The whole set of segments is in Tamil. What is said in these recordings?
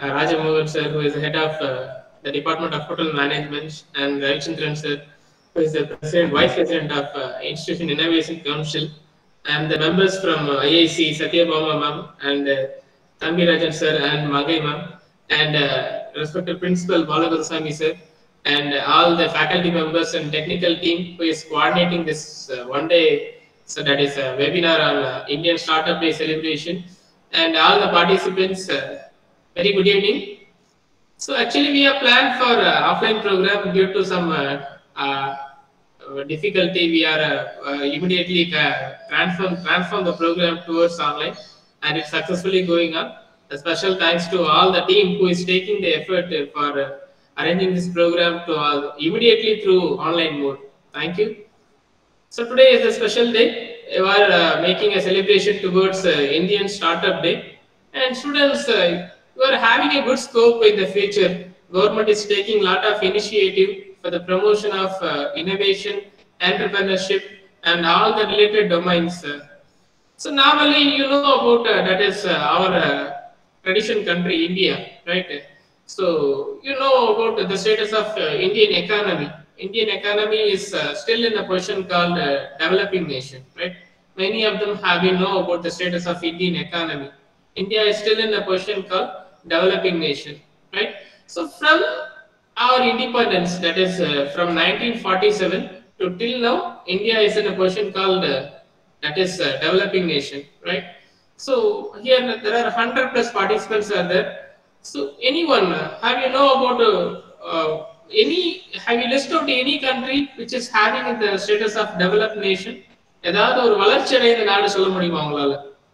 uh, Rajamohan sir, who is the head of uh, the Department of Hotel Management, and Ravichandran sir, who is the president, vice president of uh, Institution Innovation Council, and the members from uh, IIC, Satyabhama ma'am, and uh, Thambi Rajan sir, and Magai ma'am, and uh, respected principal Balagurusamy sir, and uh, all the faculty members and technical team who is coordinating this uh, one day, so that is a webinar on uh, Indian Startup Day celebration, and all the participants, uh, very good evening. So actually we have planned for uh, offline program due to some uh, uh, difficulty. We are uh, uh, immediately uh, transform transform the program towards online, and it's successfully going on. A special thanks to all the team who is taking the effort uh, for uh, arranging this program to all immediately through online mode. Thank you. So today is a special day. We are uh, making a celebration towards uh, Indian Startup Day, and students, uh, you are having a good scope in the future. Government is taking lot of initiative for the promotion of uh, innovation, entrepreneurship, and all the related domains. uh. So normally you know about uh, that is uh, our uh, tradition country, India, right? So you know about the status of uh, Indian economy. Indian economy is uh, still in a position called uh, developing nation, right? Many of them have you know about the status of Indian economy. India is still in a position called developing nation, right? So from our independence, that is uh, from 1947 to till now, India is in a position called uh, that is uh, developing nation, right? So here there are 100 plus participants are there. So anyone, uh, have you know about uh, uh, any, have you listed out any country which is having the status of developed nation? ஏதாவது ஒரு வளர்ச்சி அடைந்த நாடு சொல்ல முடியுமா உங்களால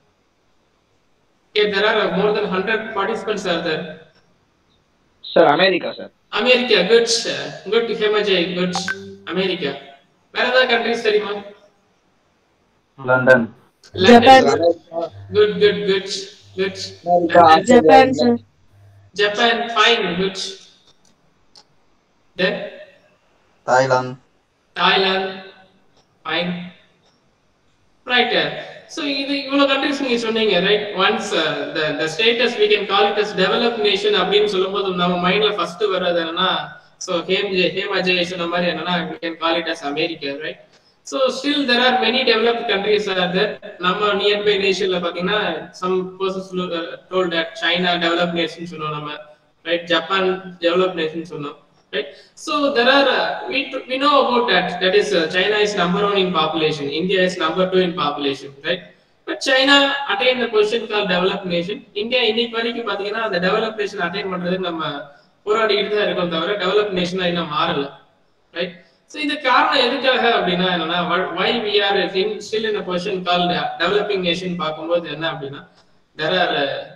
Okay, there are more than 100 participants are there. Sir America sir America good good ஹேமஜய் குட் அமெரிக்கா வேற ஏதாவது கண்ட்ரிஸ் தெரியுமா London Japan. Good good good good Japan, sir. Japan fine good then Thailand Thailand fine right so இது இவ்வளோ கண்ட்ரிஸ் நீங்க சொன்னீங்க right once the the status we can call it as develop nation அப்படின்னு சொல்லும்போது நம்ம மைண்ட்ல ஃபர்ஸ்ட் வர்றது என்னன்னா ஸோ ஹேம் ஹேம் அஜய் சொன்ன மாதிரி என்னன்னா we can call it as America right so still there are many developed countries are there நம்ம நியர்பை நேஷன்ல பார்த்தீங்கன்னா some persons told that China develop nation சொன்னோம் நம்ம ரைட் ஜப்பான் டெவலப் நேஷன் சொன்னோம் right so there are uh, we we know about that that is uh, china is number one in population india is number two in population right but china attain the position called developed nation india இன்னைக்கு வரைக்கும் பாத்தீங்கன்னா அந்த developed nation attain பண்றதுக்கு நம்ம போராடிக்கிட்டு தான் இருக்கோம் தவிர developed nation இன்னும் மாறல ரைட் ஸோ இது காரணம் எதுக்காக அப்படின்னா என்னன்னா why we are in still in position call developing nation பார்க்கும்போது என்ன அப்படின்னா there are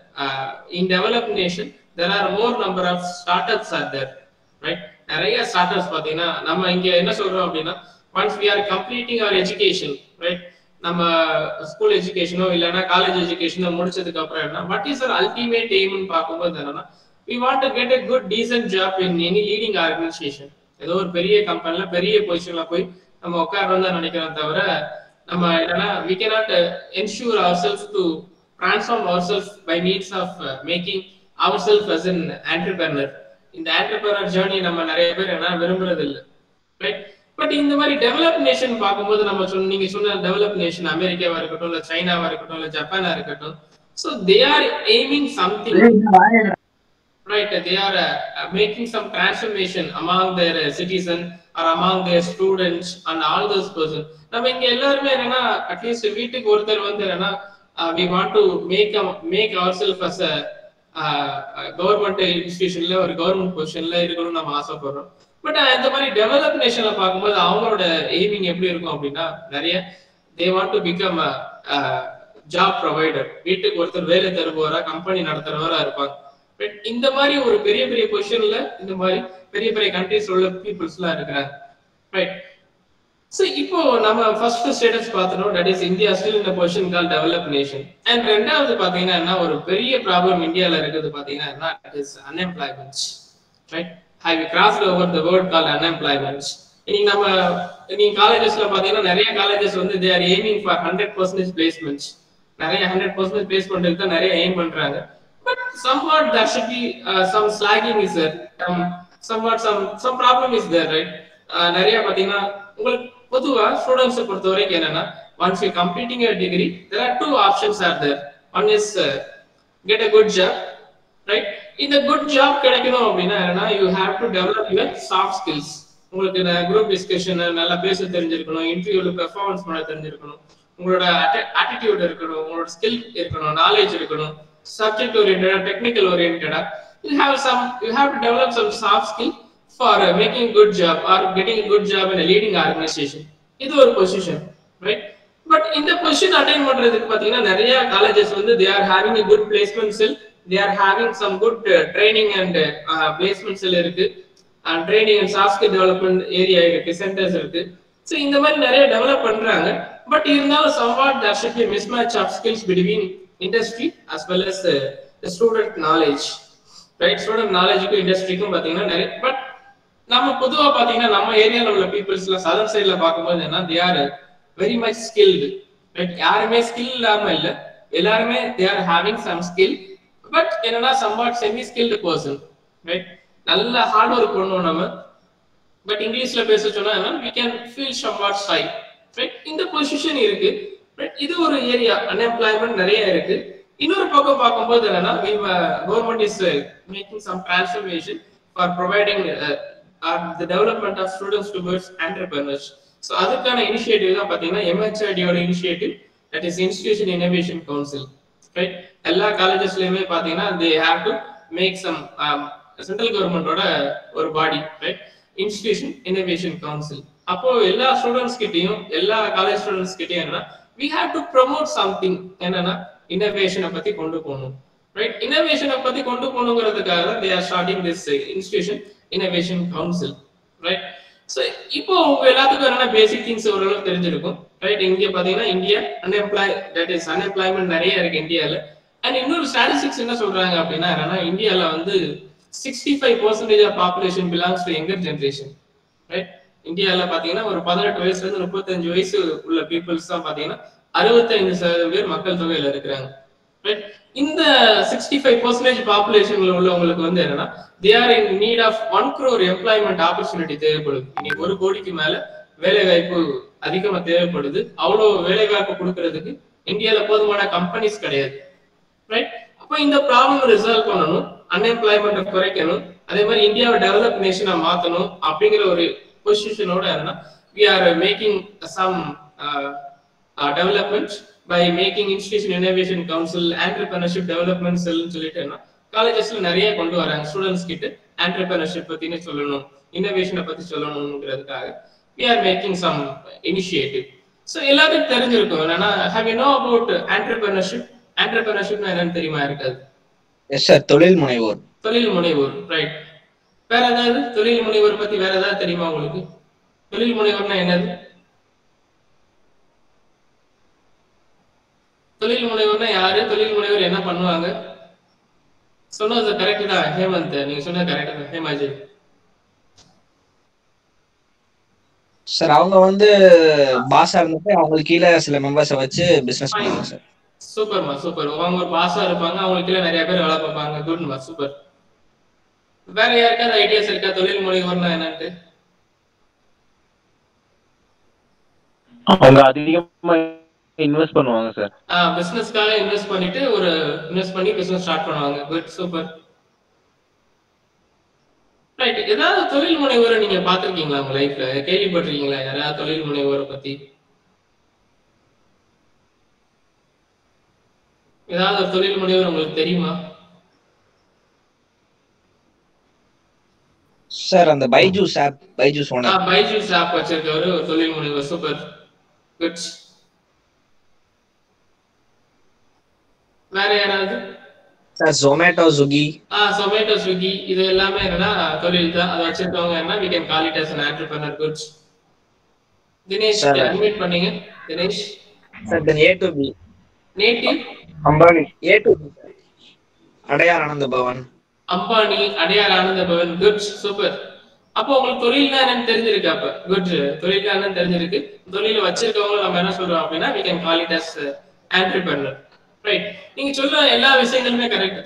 in develop nation there are more number of startups are there right நிறைய ஸ்டார்ட் அப்ஸ் பார்த்தீங்கன்னா நம்ம இங்க என்ன சொல்றோம் அப்படின்னா once we are completing our education right நம்ம ஸ்கூல் எஜுகேஷனோ இல்லைன்னா காலேஜ் எஜுகேஷனோ முடிச்சதுக்கு அப்புறம் என்ன வாட் இஸ் அவர் அல்டிமேட் எய்ம்னு பார்க்கும்போது என்னன்னா we want to get a good decent job in any leading organisation ஏதோ ஒரு பெரிய கம்பெனில பெரிய பொசிஷன்ல போய் நம்ம உட்காரணும் தான் நினைக்கிறோம் தவிர நம்ம என்னன்னா we cannot ensure ourselves to transform ourselves by means of uh, making ourselves as an entrepreneur இந்த entrepreneur journey நம்ம நிறைய பேர் என்ன விரும்புறது இல்லை ரைட் பட் இந்த மாதிரி டெவலப் நேஷன் பார்க்கும்போது நம்ம சொன்ன நீங்க சொன்ன டெவலப் நேஷன் அமெரிக்காவா இருக்கட்டும் இல்ல சைனாவா இருக்கட்டும் இல்ல ஜப்பானா இருக்கட்டும் so they are aiming something right they are uh, uh, making some transformation among their uh, citizen or among their students and all those person நம்ம இங்க எல்லாருமே என்னன்னா அட்லீஸ்ட் வீட்டுக்கு ஒருத்தர் வந்து என்னன்னா we want to make make ourself as a government இன்ஸ்டிடியூஷன்ல ஒரு கவர்மெண்ட் பொசிஷன்ல இருக்கணும்னு நம்ம ஆசைப்படுறோம் பட் இந்த மாதிரி டெவலப் நேஷன்ல பார்க்கும்போது அவங்களோட எய்மிங் எப்படி இருக்கும் அப்படின்னா நிறைய they want to become job provider வீட்டுக்கு ஒருத்தர் வேலை தருபவரா கம்பெனி நடத்துறவரா இருப்பாங்க பட் இந்த மாதிரி ஒரு பெரிய பெரிய பொசிஷன்ல இந்த மாதிரி பெரிய பெரிய கண்ட்ரிஸ் உள்ள பீப்புள்ஸ் எல்லாம் இருக்கிறாங்க ரைட் ஸோ இப்போ நம்ம ஃபர்ஸ்ட் ஸ்டேட்டஸ் பார்த்தோம் தட் இஸ் இந்தியா ஸ்டில் இந்த position call develop nation and ரெண்டாவது பாத்தீங்கன்னா என்ன ஒரு பெரிய ப்ராப்ளம் இந்தியால இருக்குது பாத்தீங்கன்னா என்ன it is unemployment right have you cross over the word call unemployment இன்னைக்கு நம்ம நீங்க காலேஜஸ்ல பாத்தீங்கன்னா நிறைய காலேஜஸ் வந்து they are aiming for hundred percentage placements நிறைய ஹண்ட்ரட் பர்சன்டேஜ் பிளேஸ்மெண்ட்டுக்கு தான் நிறைய எய்ம் பண்றாங்க but somewhat there should be uh, some slagging is there um, somewhat some some problem is there right uh, நிறைய பாத்தீங்கன்னா உங்களுக்கு பொதுவா ஸ்டூடெண்ட்ஸ் பொறுத்த வரைக்கும் என்னன்னா once you completing your degree there are two options are there one is uh, get a good job right இந்த குட் ஜாப் கிடைக்கணும் அப்படின்னா என்னன்னா you have to develop your soft skills உங்களுக்கு குரூப் டிஸ்கஷன் நல்லா பேச தெரிஞ்சிருக்கணும் இன்டர்வியூல பெர்ஃபார்மன்ஸ் பண்ண தெரிஞ்சிருக்கணும் உங்களோட ஆட்டிடியூட் இருக்கணும் உங்களோட ஸ்கில் இருக்கணும் நாலேஜ் இருக்கணும் சப்ஜெக்ட் ஓரியன்டா டெக்னிக்கல் ஓரியன்டா you have some you have to develop some soft skill for making good job or getting good job in leading organisation இது ஒரு பொசிஷன் ரைட் பட் இந்த பொசிஷன் அட்டைன் பண்றதுக்கு பாத்தீங்கன்னா நிறைய காலேஜஸ் வந்து they are having a good placement cell they are having some good training and placement cell இருக்கு and training and soft skill development area இருக்கு சென்டர்ஸ் இருக்கு ஸோ இந்த மாதிரி நிறைய டெவலப் பண்றாங்க பட் இருந்தாலும் somewhat there should be mismatch of skills between industry as well as student knowledge right student நாலேஜுக்கும் இண்டஸ்ட்ரிக்கும் பாத்தீங்கன்னா நிறைய பட் நம்ம பொதுவா பாத்தீங்கன்னா நம்ம ஏரியால உள்ள பீப்புள்ஸ்ல சதர் சைட்ல பார்க்கும்போது என்ன they are very much skilled right யாருமே ஸ்கில் இல்லாம இல்ல எல்லாருமே they are having some skill but என்னன்னா somewhat semi skilled person right நல்ல ஹார்ட் ஒர்க் பண்ணுவோம் நம்ம பட் இங்கிலீஷ்ல பேச சொன்னா என்ன we can feel somewhat shy right இந்த பொசிஷன் இருக்கு ரைட் இது ஒரு ஏரியா அன்எம்ப்ளாய்மெண்ட் நிறைய இருக்கு இன்னொரு பக்கம் பார்க்கும்போது என்னன்னா government is making some transformation for providing the development of students towards entrepreneurs so அதுக்கான இனிஷியேட்டிவ் தான் பார்த்தீங்கன்னா எம்ஹெச்ஐடியோட initiative that is institution innovation council right எல்லா காலேஜஸ்லயுமே பார்த்தீங்கன்னா they have to make some central கவர்மெண்டோட ஒரு body right institution innovation council அப்போ எல்லா ஸ்டூடெண்ட்ஸ் கிட்டயும் எல்லா காலேஜ் ஸ்டூடெண்ட்ஸ் கிட்டயும் என்னன்னா we have to promote something என்னன்னா இனோவேஷனை பத்தி கொண்டு போகணும் ரைட் இனோவேஷனை பத்தி கொண்டு போகணுங்கிறதுக்காக தான் they are starting this institution innovation council right so இப்போ உங்க எல்லாத்துக்கும் என்னன்னா பேசிக் திங்ஸ் ஓரளவு தெரிஞ்சிருக்கும் ரைட் இங்க பாத்தீங்கன்னா India unemploy that is unemployment நிறைய இருக்கு இந்தியால அண்ட் இன்னொரு ஸ்டாட்டிஸ்டிக்ஸ் என்ன சொல்றாங்க அப்படின்னா என்னன்னா இந்தியால வந்து sixty five percentage of population belongs to younger generation right இந்தியால பாத்தீங்கன்னா ஒரு பதினெட்டு வயசுல இருந்து முப்பத்தஞ்சு வயசு உள்ள பீப்புள்ஸ் தான் பாத்தீங்கன்னா அறுபத்தைந்து சதவீதம் பேர் மக்கள் தொகையில இருக்கிறாங்க ரைட் இந்த சிக்ஸ்டி ஃபைவ் பர்சன்டேஜ் பாப்புலேஷன்ல உள்ளவங்களுக்கு வந்து என்னன்னா they are in need of one crore employment opportunity தேவைப்படுது இன்னைக்கு ஒரு கோடிக்கு மேல வேலை வாய்ப்பு அதிகமா தேவைப்படுது அவ்வளவு வேலை வாய்ப்பு கொடுக்கறதுக்கு இந்தியால போதுமான கம்பெனிஸ் கிடையாது ரைட் அப்போ இந்த ப்ராப்ளம் ரிசால்வ் பண்ணணும் அன்எம்ப்ளாய்மெண்ட் குறைக்கணும் அதே மாதிரி இந்தியாவை டெவலப் நேஷனா மாத்தணும் அப்படிங்கிற ஒரு பொசிஷனோட என்னன்னா we are making some development by making institution innovation council entrepreneurship development செல்னு சொல்லிட்டு என்ன காலேஜஸ்ல நிறைய கொண்டு வராங்க ஸ்டூடெண்ட்ஸ் கிட்ட ஆண்டர்பிரினர்ஷிப் பத்தினு சொல்லணும் இன்னோவேஷனை பத்தி சொல்லணும்ங்கிறதுக்காக we are making some initiative so எல்லாத்துக்கும் தெரிஞ்சிருக்கும் என்னன்னா have you know about entrepreneurship ஆண்டர்பிரினர்ஷிப்னா என்னன்னு தெரியுமா இருக்காது எஸ் சார் தொழில் முனைவோர் தொழில் முனைவோர் ரைட் வேற ஏதாவது தொழில் முனைவோர் பத்தி வேற ஏதாவது தெரியுமா உங்களுக்கு தொழில் முனைவோர்னா என்னது தொழில் முனைவோர்னா யாரு தொழில் முனைவர் என்ன பண்ணுவாங்க சொன்னது கரெக்ட் தான் ஹேமந்த் நீங்க சொன்னது கரெக்ட் தான் ஹேமாஜி சார் அவங்க வந்து பாஸா இருந்துட்டு அவங்களுக்கு கீழே சில மெம்பர்ஸை வச்சு பிசினஸ் பண்ணுவாங்க சார் சூப்பர்மா சூப்பர் அவங்க ஒரு பாஸா இருப்பாங்க அவங்களுக்கு கீழ நிறைய பேர் வேலை பார்ப்பாங்க குட்மா சூப்பர் வேற யாருக்காவது ஐடியாஸ் இருக்கா தொழில் முனைவோர்னா என்னன்ட்டு அவங்க அதிகமா இன்வெஸ்ட் பண்ணுவாங்க சார் பிசினஸ்க்காக இன்வெஸ்ட் பண்ணிட்டு ஒரு இன்வெஸ்ட் பண்ணி பிசினஸ் ஸ்டார்ட் பண்ணுவாங்க குட் சூப்பர் ரைட் ஏதாவது தொழில் முனைவோரை நீங்க பாத்திருக்கீங்களா உங்க லைஃப்ல கேள்விப்பட்டிருக்கீங்களா யாராவது தொழில் முனைவோரை பத்தி ஏதாவது ஒரு தொழில் முனைவர் உங்களுக்கு தெரியுமா சார் அந்த Byju's app Byju's owner Byju's app வச்சிருக்கவர் ஒரு தொழில் முனைவர் சூப்பர் குட் வேற யாராவது சார் ஜொமேட்டோ சுகி ஆ சொமேட்டோ ஸ்விக்கி இது எல்லாமே என்னன்னா தொழில் தான் அதை வச்சிருக்கவங்க என்ன we can call it as an entrepreneur goods Dinesh Sir. Admit பண்ணீங்க Dinesh sir then A to B native Ambani A to B Adyar Ananda Bhavan Ambani Adyar Ananda Pawan good super அப்போ உங்களுக்கு தொழில்னா என்னன்னு தெரிஞ்சிருக்கு அப்ப குட் தொழில்னா என்னன்னு தெரிஞ்சிருக்கு தொழில வச்சிருக்கவங்க நம்ம என்ன சொல்றோம் அப்படின்னா we can call it as entrepreneur right நீங்க சொல்ற எல்லா விஷயங்களுமே கரெக்ட் தான்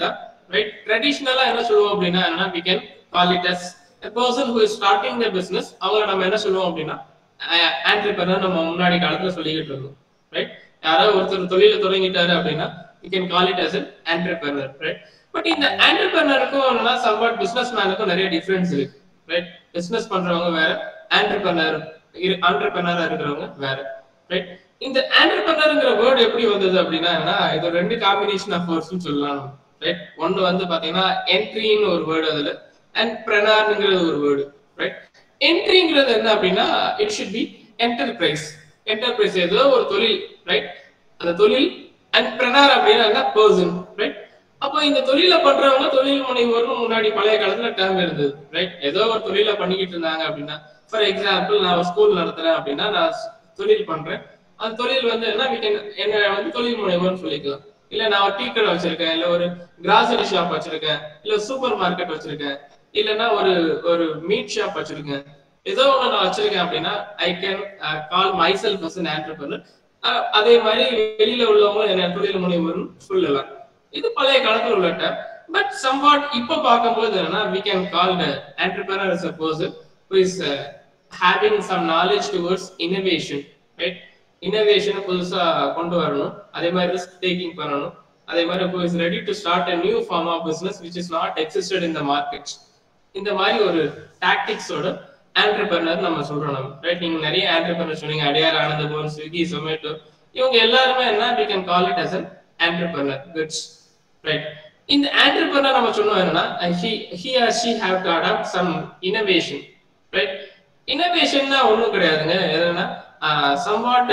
ரைட் ட்ரெடிஷ்னலா என்ன சொல்லுவோம் அப்படின்னா என்ன we can call it as a person who is starting the business அவங்கள நம்ம என்ன சொல்லுவோம் அப்படின்னா ஆண்டர்பிரனர் நம்ம முன்னாடி காலத்துல சொல்லிக்கிட்டு இருந்தோம் ரைட் யாராவது ஒருத்தர் தொழில தொடங்கிட்டாரு அப்படின்னா we can call it as an entrepreneur right but இந்த ஆண்டர்பிரனருக்கும் என்னன்னா சம்வாட் பிசினஸ் மேனுக்கும் நிறைய டிஃபரன்ஸ் இருக்கு ரைட் பிசினஸ் பண்றவங்க வேற ஆண்டர்பிரனர் ஆண்டர்பிரனரா இருக்கிறவங்க வேற ரைட் இந்த ஆண்டர்பிரனர்ங்கிற வேர்டு எப்படி வந்தது அப்படின்னா என்ன இது ரெண்டு காம்பினேஷன் ஆஃப் வேர்ட்ஸ்னு சொல்லலாம் ரைட் ஒன்னு வந்து பாத்தீங்கன்னா என்ட்ரின்னு ஒரு வேர்டு அதுல அண்ட் பிரனார்ங்கிறது ஒரு வேர்டு ரைட் என்ட்ரிங்கிறது என்ன அப்படின்னா it should be enterprise enterprise ஏதோ ஒரு தொழில் ரைட் அந்த தொழில் அண்ட் பிரனார் அப்படின்னா என்ன பர்சன் ரைட் அப்போ இந்த தொழில பண்றவங்க தொழில் முனைவோர்னு முன்னாடி பழைய காலத்துல டேர்ம் இருந்தது ரைட் ஏதோ ஒரு தொழில பண்ணிக்கிட்டு இருந்தாங்க அப்படின்னா ஃபார் எக்ஸாம்பிள் நான் ஒரு ஸ்கூல் நடத்துறேன் அப்படின்னா நான் தொழில் பண்றேன் அந்த தொழில் வந்து என்ன we can- என்ன வந்து தொழில் முனைவோர்னு சொல்லிக்கலாம் இல்ல நான் ஒரு டீ கடை வச்சிருக்கேன் இல்ல ஒரு கிராசரி ஷாப் வச்சிருக்கேன் இல்ல சூப்பர் மார்க்கெட் வச்சிருக்கேன் இல்லைன்னா ஒரு ஒரு மீட் ஷாப் வச்சிருக்கேன் ஏதோ ஒண்ணு நான் வச்சிருக்கேன் அப்படின்னா I can call myself as an entrepreneur அதே மாதிரி வெளியில உள்ளவங்க என்ன தொழில் முனைவோர்னு சொல்லலாம் இது பழைய காலத்துல உள்ள term பட் சம்வாட் இப்ப பார்க்கும்போது என்னன்னா we can call the entrepreneur as a person who is uh, having some knowledge towards innovation right இனோவேஷனை புதுசா கொண்டு வரணும் அதே மாதிரி ரிஸ்க் டேக்கிங் பண்ணணும் அதே மாதிரி who is ready to start a new form of business which is not existed in the market இந்த மாதிரி ஒரு டாக்டிக்ஸோட ஆண்டர்பிரனர் நம்ம சொல்றோம் நம்ம ரைட் நீங்க நிறைய ஆண்டர்பிரனர் சொன்னீங்க அடையார் ஆனந்தபவன் ஸ்விக்கி ஜொமேட்டோ இவங்க எல்லாருமே என்ன we can call it as an entrepreneur goods right இந்த ஆண்டர்பிரனர் நம்ம சொன்னோம் என்னன்னா he he or she have to adopt some innovation right இனோவேஷன்னா ஒண்ணும் கிடையாதுங்க என்னன்னா somewhat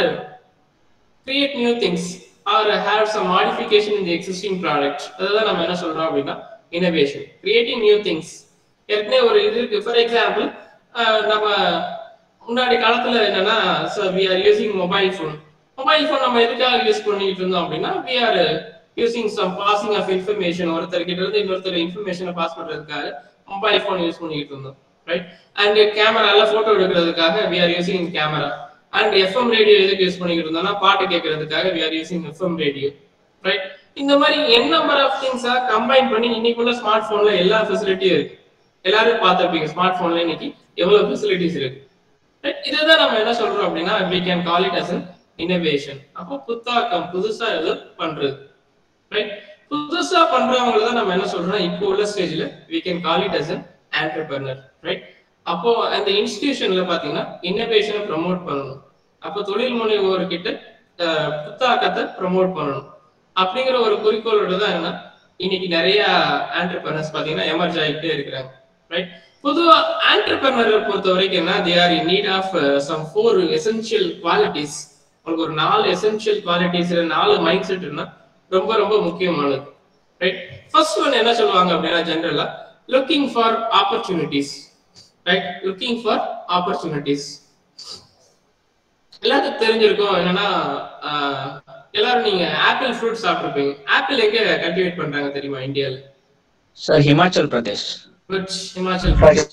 create new things or have some modification in the existing product அதுதான் நம்ம என்ன சொல்றோம் அப்படின்னா இனோவேஷன் கிரியேட்டிங் நியூ திங்ஸ் ஏற்கனவே ஒரு இது இருக்கு ஃபார் எக்ஸாம்பிள் நம்ம முன்னாடி காலத்துல என்னன்னா we are using mobile phone mobile phone நம்ம எதுக்காக யூஸ் பண்ணிட்டு இருந்தோம் அப்படின்னா we are using some passing of information ஒருத்தர் கிட்ட இருந்து இன்னொருத்தர் இன்ஃபர்மேஷனை பாஸ் பண்றதுக்காக மொபைல் ஃபோன் யூஸ் பண்ணிட்டு இருந்தோம் ரைட் அண்ட் கேமரால போட்டோ எடுக்கிறதுக்காக we are using camera and FM radio எதுக்கு யூஸ் பண்ணிக்கிட்டு இருந்தோம்னா பாட்டு கேட்கறதுக்காக we are using FM radio right இந்த மாதிரி என் நம்பர் ஆஃப் திங்ஸா கம்பைன் பண்ணி இன்னைக்குள்ள ஸ்மார்ட் போன்ல எல்லா ஃபெசிலிட்டியும் இருக்கு எல்லாரும் பார்த்திருப்பீங்க ஸ்மார்ட் போன்ல இன்னைக்கு எவ்வளவு ஃபெசிலிட்டிஸ் இருக்கு Right? இதுதான் நம்ம என்ன சொல்றோம் அப்படின்னா we can call it as an innovation அப்போ புத்தாக்கம் புதுசா ஏதோ பண்றது ரைட் புதுசா பண்றவங்கள தான் நம்ம என்ன சொல்றோம்னா இப்போ உள்ள ஸ்டேஜ்ல we can call it as an entrepreneur right அப்போ அந்த இன்ஸ்டிடியூஷன்ல பாத்தீங்கன்னா இன்னோவேஷனை ப்ரமோட் பண்ணணும் அப்போ தொழில் முனைவோர்கிட்ட அஹ், புத்தாக்கத்தை ப்ரமோட் பண்ணணும் அப்படிங்கிற ஒரு குறிக்கோளோட தான் என்ன இன்னைக்கு நிறைய ஆண்டர்பிரனர்ஸ் பாத்தீங்கன்னா எமர்ஜ் ஆகிட்டே இருக்கிறாங்க ரைட் பொதுவா ஆண்டர்பிரனர் பொறுத்த வரைக்கும் என்ன they are in need of some four essential qualities உங்களுக்கு ஒரு நாலு எசென்ஷியல் குவாலிட்டிஸ் நாலு மைண்ட் செட் ரொம்ப ரொம்ப முக்கியமானது ரைட் ஃபர்ஸ்ட் ஒன் என்ன சொல்லுவாங்க அப்படின்னா ஜென்ரலா looking for opportunities right looking for opportunities எல்லாத்துக்கும் தெரிஞ்சிருக்கும் என்னன்னா ஆஹ், எல்லாரும் நீங்க ஆப்பிள் ஃப்ரூட் சாப்பிட்டுருப்பீங்க ஆப்பிள் எங்க கல்டிவேட் பண்றாங்க தெரியுமா இந்தியால sir Himachal Pradesh good Himachal Pradesh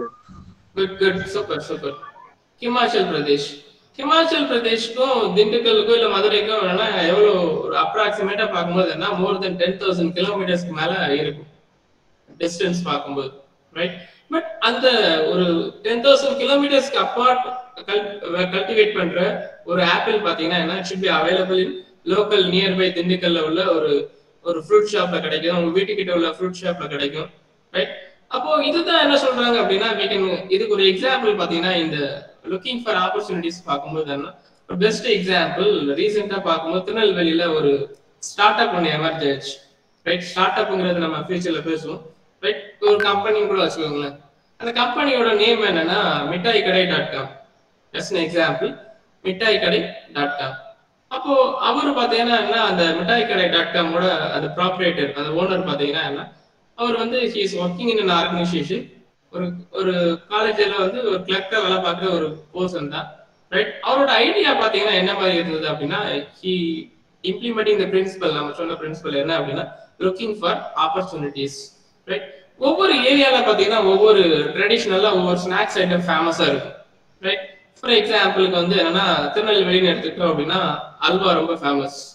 good good super super Himachal Pradesh Himachal பிரதேஷ்க்கும் திண்டுக்கலுக்கும் இல்ல மதுரைக்கும் வேணா எவ்வளவு ஒரு அப்ராக்சிமேட்டா பார்க்கும்போது என்ன மோர் தென் டென் தௌசண்ட் கிலோமீட்டர்ஸ்க்கு மேல இருக்கும் டிஸ்டன்ஸ் பார்க்கும்போது ரைட் பட் அந்த ஒரு டென் தௌசண்ட் கிலோமீட்டர்ஸ்க்கு அப்பார்ட் கல்டிவேட் பண்ற ஒரு ஆப்பிள் பாத்தீங்கன்னா என்ன should be available in local nearby திண்டுக்கல்ல உள்ள ஒரு ஒரு ஃப்ரூட் ஷாப்ல கிடைக்கும் உங்க வீட்டுக்கிட்ட உள்ள ஃப்ரூட் ஷாப்ல கிடைக்கும் ரைட் அப்போ இதுதான் என்ன சொல்றாங்க அப்படின்னா we can இதுக்கு ஒரு எக்ஸாம்பிள் பாத்தீங்கன்னா இந்த லுக்கிங் ஃபார் ஆப்பர்ச்சுனிட்டிஸ் பார்க்கும்போது என்ன ஒரு பெஸ்ட் எக்ஸாம்பிள் ரீசெண்டா பார்க்கும்போது திருநெல்வேலியில ஒரு ஸ்டார்ட் அப் ஒன்று எமர்ஜ் ஆயிடுச்சு ரைட் ஸ்டார்ட் அப்ங்கிறது நம்ம ஃபியூச்சர்ல பேசுவோம் ரைட் ஒரு கம்பெனி கூட வச்சுக்கோங்களேன் அந்த கம்பெனியோட நேம் என்னன்னா மிட்டாய் கடை டாட் காம் ஜஸ்ட் எக்ஸாம்பிள் மிட்டாய் கடை டாட் காம் அப்போ அவரு பாத்தீங்கன்னா என்ன அந்த மிட்டாய் கடை டாட் காமோட அந்த ப்ராப்ரேட்டர் அந்த ஓனர் பாத்தீங்கன்னா என்ன அவர் வந்து he is working in an organisation ஒரு ஒரு காலேஜ்ல வந்து ஒரு கிளர்க்கா வேலை பார்க்குற ஒரு பர்சன் தான் ரைட் அவரோட ஐடியா பாத்தீங்கன்னா என்ன மாதிரி இருந்தது அப்படின்னா ஹி இம்ப்ளிமெண்டிங் த பிரின்சிபல் நம்ம சொன்ன பிரின்சிபல் என்ன அப்படின்னா லுக்கிங் ஃபார் ஆப்பர்ச்சுனிட்டிஸ் ரைட் ஒவ்வொரு ஏரியால பாத்தீங்கன்னா ஒவ்வொரு ட்ரெடிஷ்னலா ஒவ்வொரு ஸ்நாக்ஸ் ஐட்டம் ஃபேமஸா இருக்கும் ரைட் ஃபார் எக்ஸாம்பிளுக்கு வந்து என்னன்னா திருநெல்வேலின்னு எடுத்துக்கிட்டோம் அப்படின்னா அல்வா ரொம்ப ஃபேமஸ்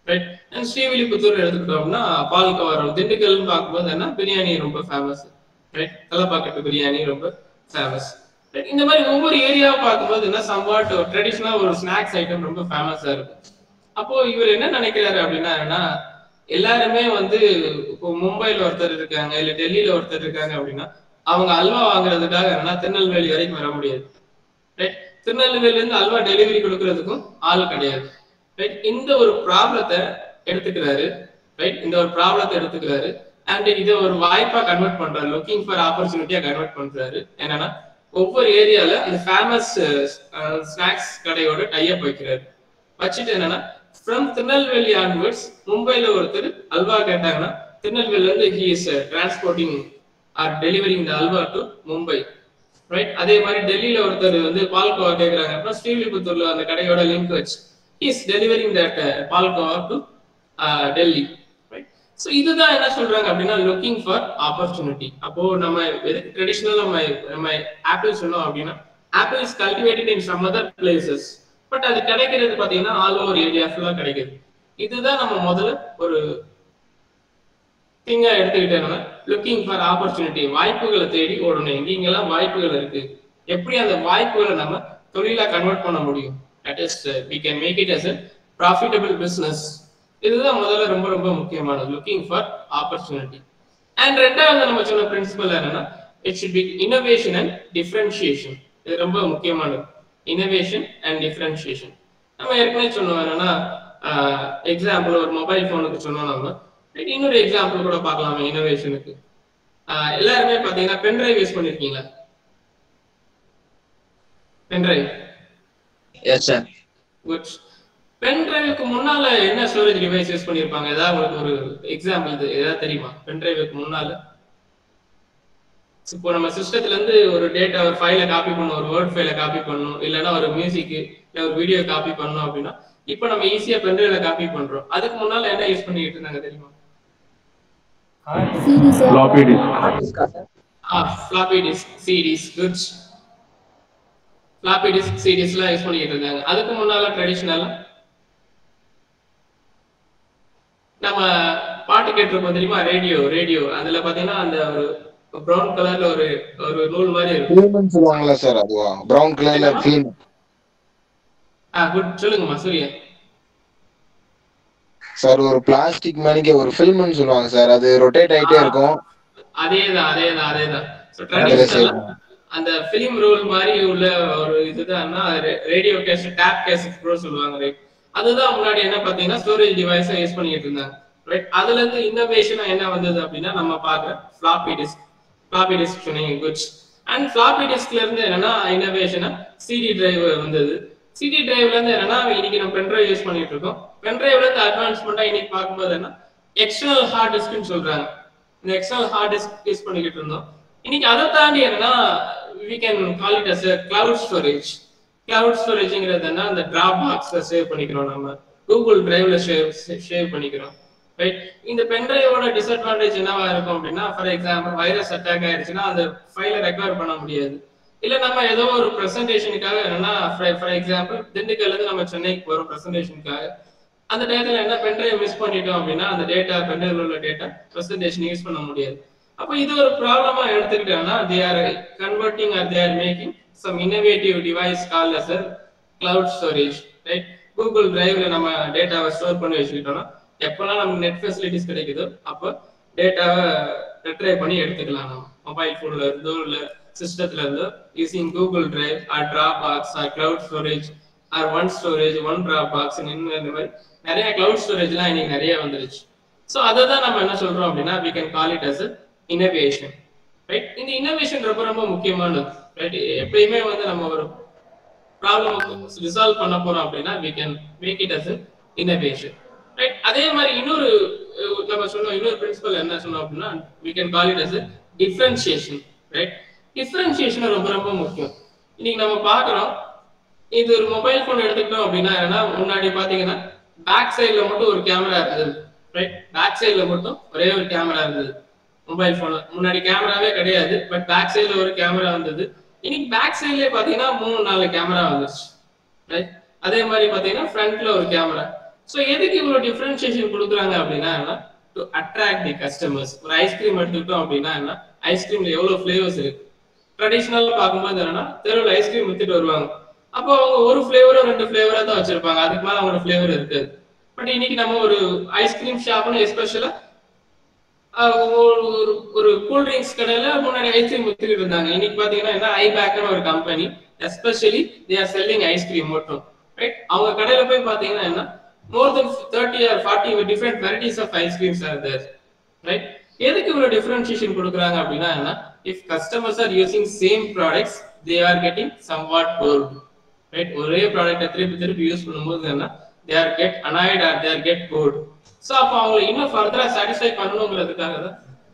ரைட் அண்ட் ஸ்ரீவில்லிபுத்தூர் எடுத்துக்கிட்டோம்னா பால் கவரம் திண்டுக்கல்னு பார்க்கும்போது என்ன பிரியாணி ரொம்ப ஃபேமஸ் ரைட் தலைப்பாக்கட்டு பிரியாணி ரொம்ப ஃபேமஸ் இந்த மாதிரி ஒவ்வொரு ஏரியாவை பார்க்கும்போது என்ன சம்வாட் ட்ரெடிஷ்னலா ஒரு ஸ்நாக்ஸ் ஐட்டம் ரொம்ப ஃபேமஸா இருக்கும் அப்போ இவர் என்ன நினைக்கிறாரு அப்படின்னா என்னன்னா எல்லாருமே வந்து இப்போ மும்பைல ஒருத்தர் இருக்காங்க இல்ல டெல்லியில ஒருத்தர் இருக்காங்க அப்படின்னா அவங்க அல்வா வாங்குறதுக்காக என்னன்னா திருநெல்வேலி வரைக்கும் வர முடியாது ரைட் திருநெல்வேலில இருந்து அல்வா டெலிவரி கொடுக்கறதுக்கும் ஆள் கிடையாது ரைட் இந்த ஒரு ப்ராப்ளத்தை எடுத்துக்கிறாரு ரைட் இந்த ஒரு ப்ராப்ளத்தை எடுத்துக்கிறாரு அண்ட் இதை ஒரு வாய்ப்பா கன்வெர்ட் பண்றாரு லுக்கிங் ஃபார் ஆப்பர்ச்சுனிட்டியா கன்வெர்ட் பண்றாரு என்னன்னா ஒவ்வொரு ஏரியால அந்த ஃபேமஸ் ஸ்நாக்ஸ் கடையோட டைப் வைக்கிறாரு வச்சுட்டு என்னன்னா ஃப்ரம் திருநெல்வேலி ஆன்வர்ட்ஸ் மும்பைல ஒருத்தர் அல்வா கேட்டாங்கன்னா திருநெல்வேலில இருந்து he is transporting or delivering the halwa to Mumbai right அதே மாதிரி டெல்லியில ஒருத்தர் வந்து பால்கோவா கேக்குறாங்க அப்புறம் ஸ்ரீவில்லிபுத்தூர்ல அந்த கடையோட லிங்க் வச்சு is delivering that palkova to Delhi right so இதுதான் என்ன சொல்றாங்க அப்படின்னா லுக்கிங் ஃபார் ஆப்பர்ச்சுனிட்டி அப்போ நம்ம ட்ரெடிஷ்னல் நம்ம நம்ம ஆப்பிள் சொன்னோம் அப்படின்னா apple is cultivated in some other places but அது கிடைக்கிறது பாத்தீங்கன்னா ஆல் ஓவர் ஏரியா ஃபுல்லா கிடைக்குது இதுதான் நம்ம முதல்ல ஒரு திங்கா எடுத்துக்கிட்டேன்னா லுக்கிங் ஃபார் ஆப்பர்ச்சுனிட்டி வாய்ப்புகளை தேடி ஓடணும் எங்கெங்கெல்லாம் வாய்ப்புகள் இருக்கு எப்படி அந்த வாய்ப்புகளை நம்ம தொழிலா கன்வெர்ட் பண்ண முடியும் that is we can make it as a profitable business இதுதான் முதல்ல ரொம்ப ரொம்ப முக்கியமானது லுக்கிங் ஃபார் ஆப்பர்ச்சுனிட்டி அண்ட் ரெண்டாவது நம்ம சொன்ன பிரின்சிபல் என்னன்னா it should be innovation and differentiation இது ரொம்ப முக்கியமானது இன்னோவேஷன் அண்ட் டிஃபரன்ஷியேஷன் நம்ம ஏற்கனவே சொன்னோம் என்னன்னா எக்ஸாம்பிள் ஒரு மொபைல் ஃபோனுக்கு சொன்னோம் நம்ம Right, இன்னொரு எக்ஸாம்பிள் கூட பார்க்கலாமே இன்னோவேஷனுக்கு எல்லாருமே பாத்தீங்கன்னா பென்ட்ரைவ் யூஸ் பண்ணிருக்கீங்களா பென்ட்ரைவ் எஸ் சார் குட் பென்ட்ரைவுக்கு முன்னால என்ன ஸ்டோரேஜ் டிவைஸ் யூஸ் பண்ணிருப்பாங்க ஏதாவது உங்களுக்கு ஒரு எக்ஸாம்பிள் இது ஏதாவது தெரியுமா பென்ட்ரைவுக்கு முன்னால இப்போ நம்ம சிஸ்டத்துல இருந்து ஒரு டேட்டா ஒரு ஃபைலை காப்பி பண்ணணும் ஒரு வேர்ட் ஃபைலை காப்பி பண்ணணும் இல்லைன்னா ஒரு மியூசிக் இல்ல ஒரு வீடியோ காப்பி பண்ணணும் அப்படின்னா இப்போ நம்ம ஈஸியா பென்ட்ரைவ்ல காப்பி பண்றோம் அதுக்கு முன்னால என்ன யூஸ் பண்ணிட்டு இருந்தாங்க தெரியுமா floppy disk floppy disk CDs goods floppy disk சிடிஸ்லாம் யூஸ் பண்ணிட்டு இருந்தாங்க அதுக்கு முன்னால ட்ரெடிஷ்னலா நம்ம பாட்டு கேட்டிருப்போம் தெரியுமா ரேடியோ ரேடியோ அதுல பாத்தீங்கன்னா அந்த ஒரு ப்ரௌன் கலர்ல ஒரு ஒரு நூல் மாதிரி இருக்கும் ஃபிலிம்னு சொல்லுவாங்கல்ல சார் அதுவா பிரவுன் கலர்ல ஃபிலிம் ஆ குட் சொல்லுங்கம்மா சூரியன் சார் ஒரு பிளாஸ்டிக் மேனிக்கு ஒரு ஃபில்ம்னு சொல்லுவாங்க சார் அது ரொட்டேட் ஆயிட்டே இருக்கும் அதேதான் அதேதான் அதேதான் ஸோ அதுல ட்ரெடிஷ்னலா செய்வாங்க. அந்த ஃபிலிம் ரோல் மாதிரி உள்ள ஒரு இதுதான் radio case tape cassette bro சொல்லுவாங்க ரைட் அதுதான் முன்னாடி என்ன பாத்தீங்கன்னா ஸ்டோரேஜ் டிவைஸா யூஸ் பண்ணிட்டு இருந்தாங்க ரைட் அதுல இருந்து இன்னோவேஷனா என்ன வந்தது அப்படின்னா நம்ம பார்க்குற ஃபிளாப்பி டிஸ்க் ஃபிளாப்பி டிஸ்க் சொன்னீங்க குட்ஸ் அண்ட் ஃபிளாப்பி டிஸ்க்ல இருந்து என்னன்னா இன்னோவேஷனா சிடி டிரைவ் வந்தது சிடி டிரைவ்ல இருந்து என்னன்னா இன்னைக்கு நம்ம பென்ட்ரைவ் யூஸ் பண்ணிட்டு இருக்கோம் பென்ட்ரைவ்ல இருந்து அட்வான்ஸ்மெண்டா இன்னைக்கு பார்க்கும்போது என்ன எக்ஸ்டர்னல் ஹார்ட் டிஸ்க்னு சொல்றாங்க இந்த எக்ஸ்டர்னல் ஹார்ட் டிஸ்க் யூஸ் பண்ணிக்கிட்டு இருந்தோம் இன்னைக்கு அதை தாண்டி என்னன்னா we can call it as cloud storage cloud ஸ்டோரேஜ்ங்கிறது என்ன அந்த டிராப் பாக்ஸ்ல சேவ் பண்ணிக்கிறோம் நம்ம கூகுள் டிரைவ்ல சேவ் சேவ் பண்ணிக்கிறோம் ரைட் இந்த பென்ட்ரைவோட டிஸ்அட்வான்டேஜ் என்னவா இருக்கும் அப்படின்னா ஃபார் எக்ஸாம்பிள் வைரஸ் அட்டாக் ஆயிருச்சுன்னா அந்த ஃபைலை ரெக்கவர் பண்ண முடியாது இல்ல நம்ம ஏதோ ஒரு ப்ரெசன்டேஷனுக்காக என்னன்னா ஃபார் எக்ஸாம்பிள் திண்டுக்கல்ல இருந்து நம்ம சென்னைக்கு போறோம் ப்ரெசன்டேஷனுக்காக அந்த டயத்துல என்ன பென்ட்ரைவ் மிஸ் பண்ணிட்டோம் அப்படின்னா அந்த டேட்டா பென்ட்ரைவ்ல உள்ள டேட்டா ப்ரெசன்டேஷன் யூஸ் பண்ண முடியாது அப்போ இது ஒரு ப்ராப்ளமா எடுத்துக்கிட்டோம்னா they are converting or they are making some innovative device call as cloud storage right Google டிரைவ்ல நம்ம டேட்டாவை ஸ்டோர் பண்ணி வச்சுக்கிட்டோம்னா எப்பெல்லாம் நமக்கு நெட் ஃபெசிலிட்டிஸ் கிடைக்குதோ அப்போ டேட்டாவை ரெட்ரைவ் பண்ணி எடுத்துக்கலாம் நம்ம மொபைல் ஃபோன்ல இருந்தோ இல்ல சிஸ்டத்துல இருந்தோ using Google Drive or Dropbox or cloud storage or one storage one Dropbox இந்த மாதிரி நிறைய கிளவுட் ஸ்டோரேஜ்லாம் இன்னைக்கு நிறைய வந்துருச்சு ஸோ அதை தான் நம்ம என்ன சொல்றோம் அப்படின்னா we can call it as innovation right இந்த இன்னோவேஷன் ரொம்ப ரொம்ப முக்கியமானது ரைட் எப்பயுமே வந்து நம்ம ஒரு ப்ராப்ளம் ரிசால்வ் பண்ண போறோம் அப்படின்னா we can make it as innovation right அதே மாதிரி இன்னொரு அஹ், நம்ம சொன்னோம் இன்னொரு பிரின்சிபல் என்ன சொன்னோம் அப்படின்னா we can call it as differentiation right differentiation ரொம்ப ரொம்ப முக்கியம் இன்னைக்கு நம்ம பார்க்குறோம் இது ஒரு மொபைல் ஃபோன் எடுத்துக்கிட்டோம் அப்படின்னா என்னன்னா முன்னாடி பாத்தீங்கன்னா பேக் சைடுல மட்டும் ஒரு கேமரா இருந்தது ரைட் பேக் சைடுல மட்டும் ஒரே ஒரு கேமரா இருந்தது மொபைல் போன்ல முன்னாடி கேமராவே கிடையாது பட் பேக் சைடுல ஒரு கேமரா வந்தது இன்னைக்கு பேக் சைட்லயே பாத்தீங்கன்னா மூணு நாலு கேமரா வந்துருச்சு ரைட் அதே மாதிரி பாத்தீங்கன்னா ஃப்ரண்ட்ல ஒரு கேமரா ஸோ எதுக்கு இவ்வளவு டிஃபரன்ஷியேஷன் கொடுக்குறாங்க அப்படின்னா டு அட்ராக்ட் தி கஸ்டமர்ஸ் ஒரு ஐஸ்கிரீம் எடுத்துக்கிட்டோம் அப்படின்னா என்ன ஐஸ்கிரீம்ல எவ்வளவு ஃபிளேவர்ஸ் இருக்கு ட்ரெடிஷ்னல் பார்க்கும்போது என்னன்னா தெருவில் ஐஸ்கிரீம் வித்துட்டு வருவாங்க அப்போ அவங்க ஒரு ஃபிளேவரோ ரெண்டு ஃபிளேவரா தான் வச்சிருப்பாங்க அதுக்கு மேல அவங்களோட ஃபிளேவர் இருக்காது பட் இன்னைக்கு நம்ம ஒரு ஐஸ்கிரீம் ஷாப்னு எஸ்பெஷலா ஒரு ஒரு கூல் ட்ரிங்க்ஸ் கடையில முன்னாடி ஐஸ்கிரீம் வித்துக்கிட்டு இருந்தாங்க இன்னைக்கு பாத்தீங்கன்னா என்ன ஐ பேக்னு ஒரு company especially they are selling ice cream மட்டும் ரைட் அவங்க கடையில போய் பாத்தீங்கன்னா என்ன more than thirty or forty different varieties of ice creams or there right எதுக்கு இவ்வளவு டிஃபரன்ஷியேஷன் கொடுக்குறாங்க அப்படின்னா என்ன if customers are using same products they are getting somewhat bored right ஒரே ப்ராடக்ட்டை திருப்பி திருப்பி யூஸ் பண்ணும்போது என்ன they are get annoyed or they are get bored so அப்போ அவங்களை இன்னும் ஃபர்தரா சாட்டிஸ்ஃபை பண்ணணுங்கிறதுக்காக தான்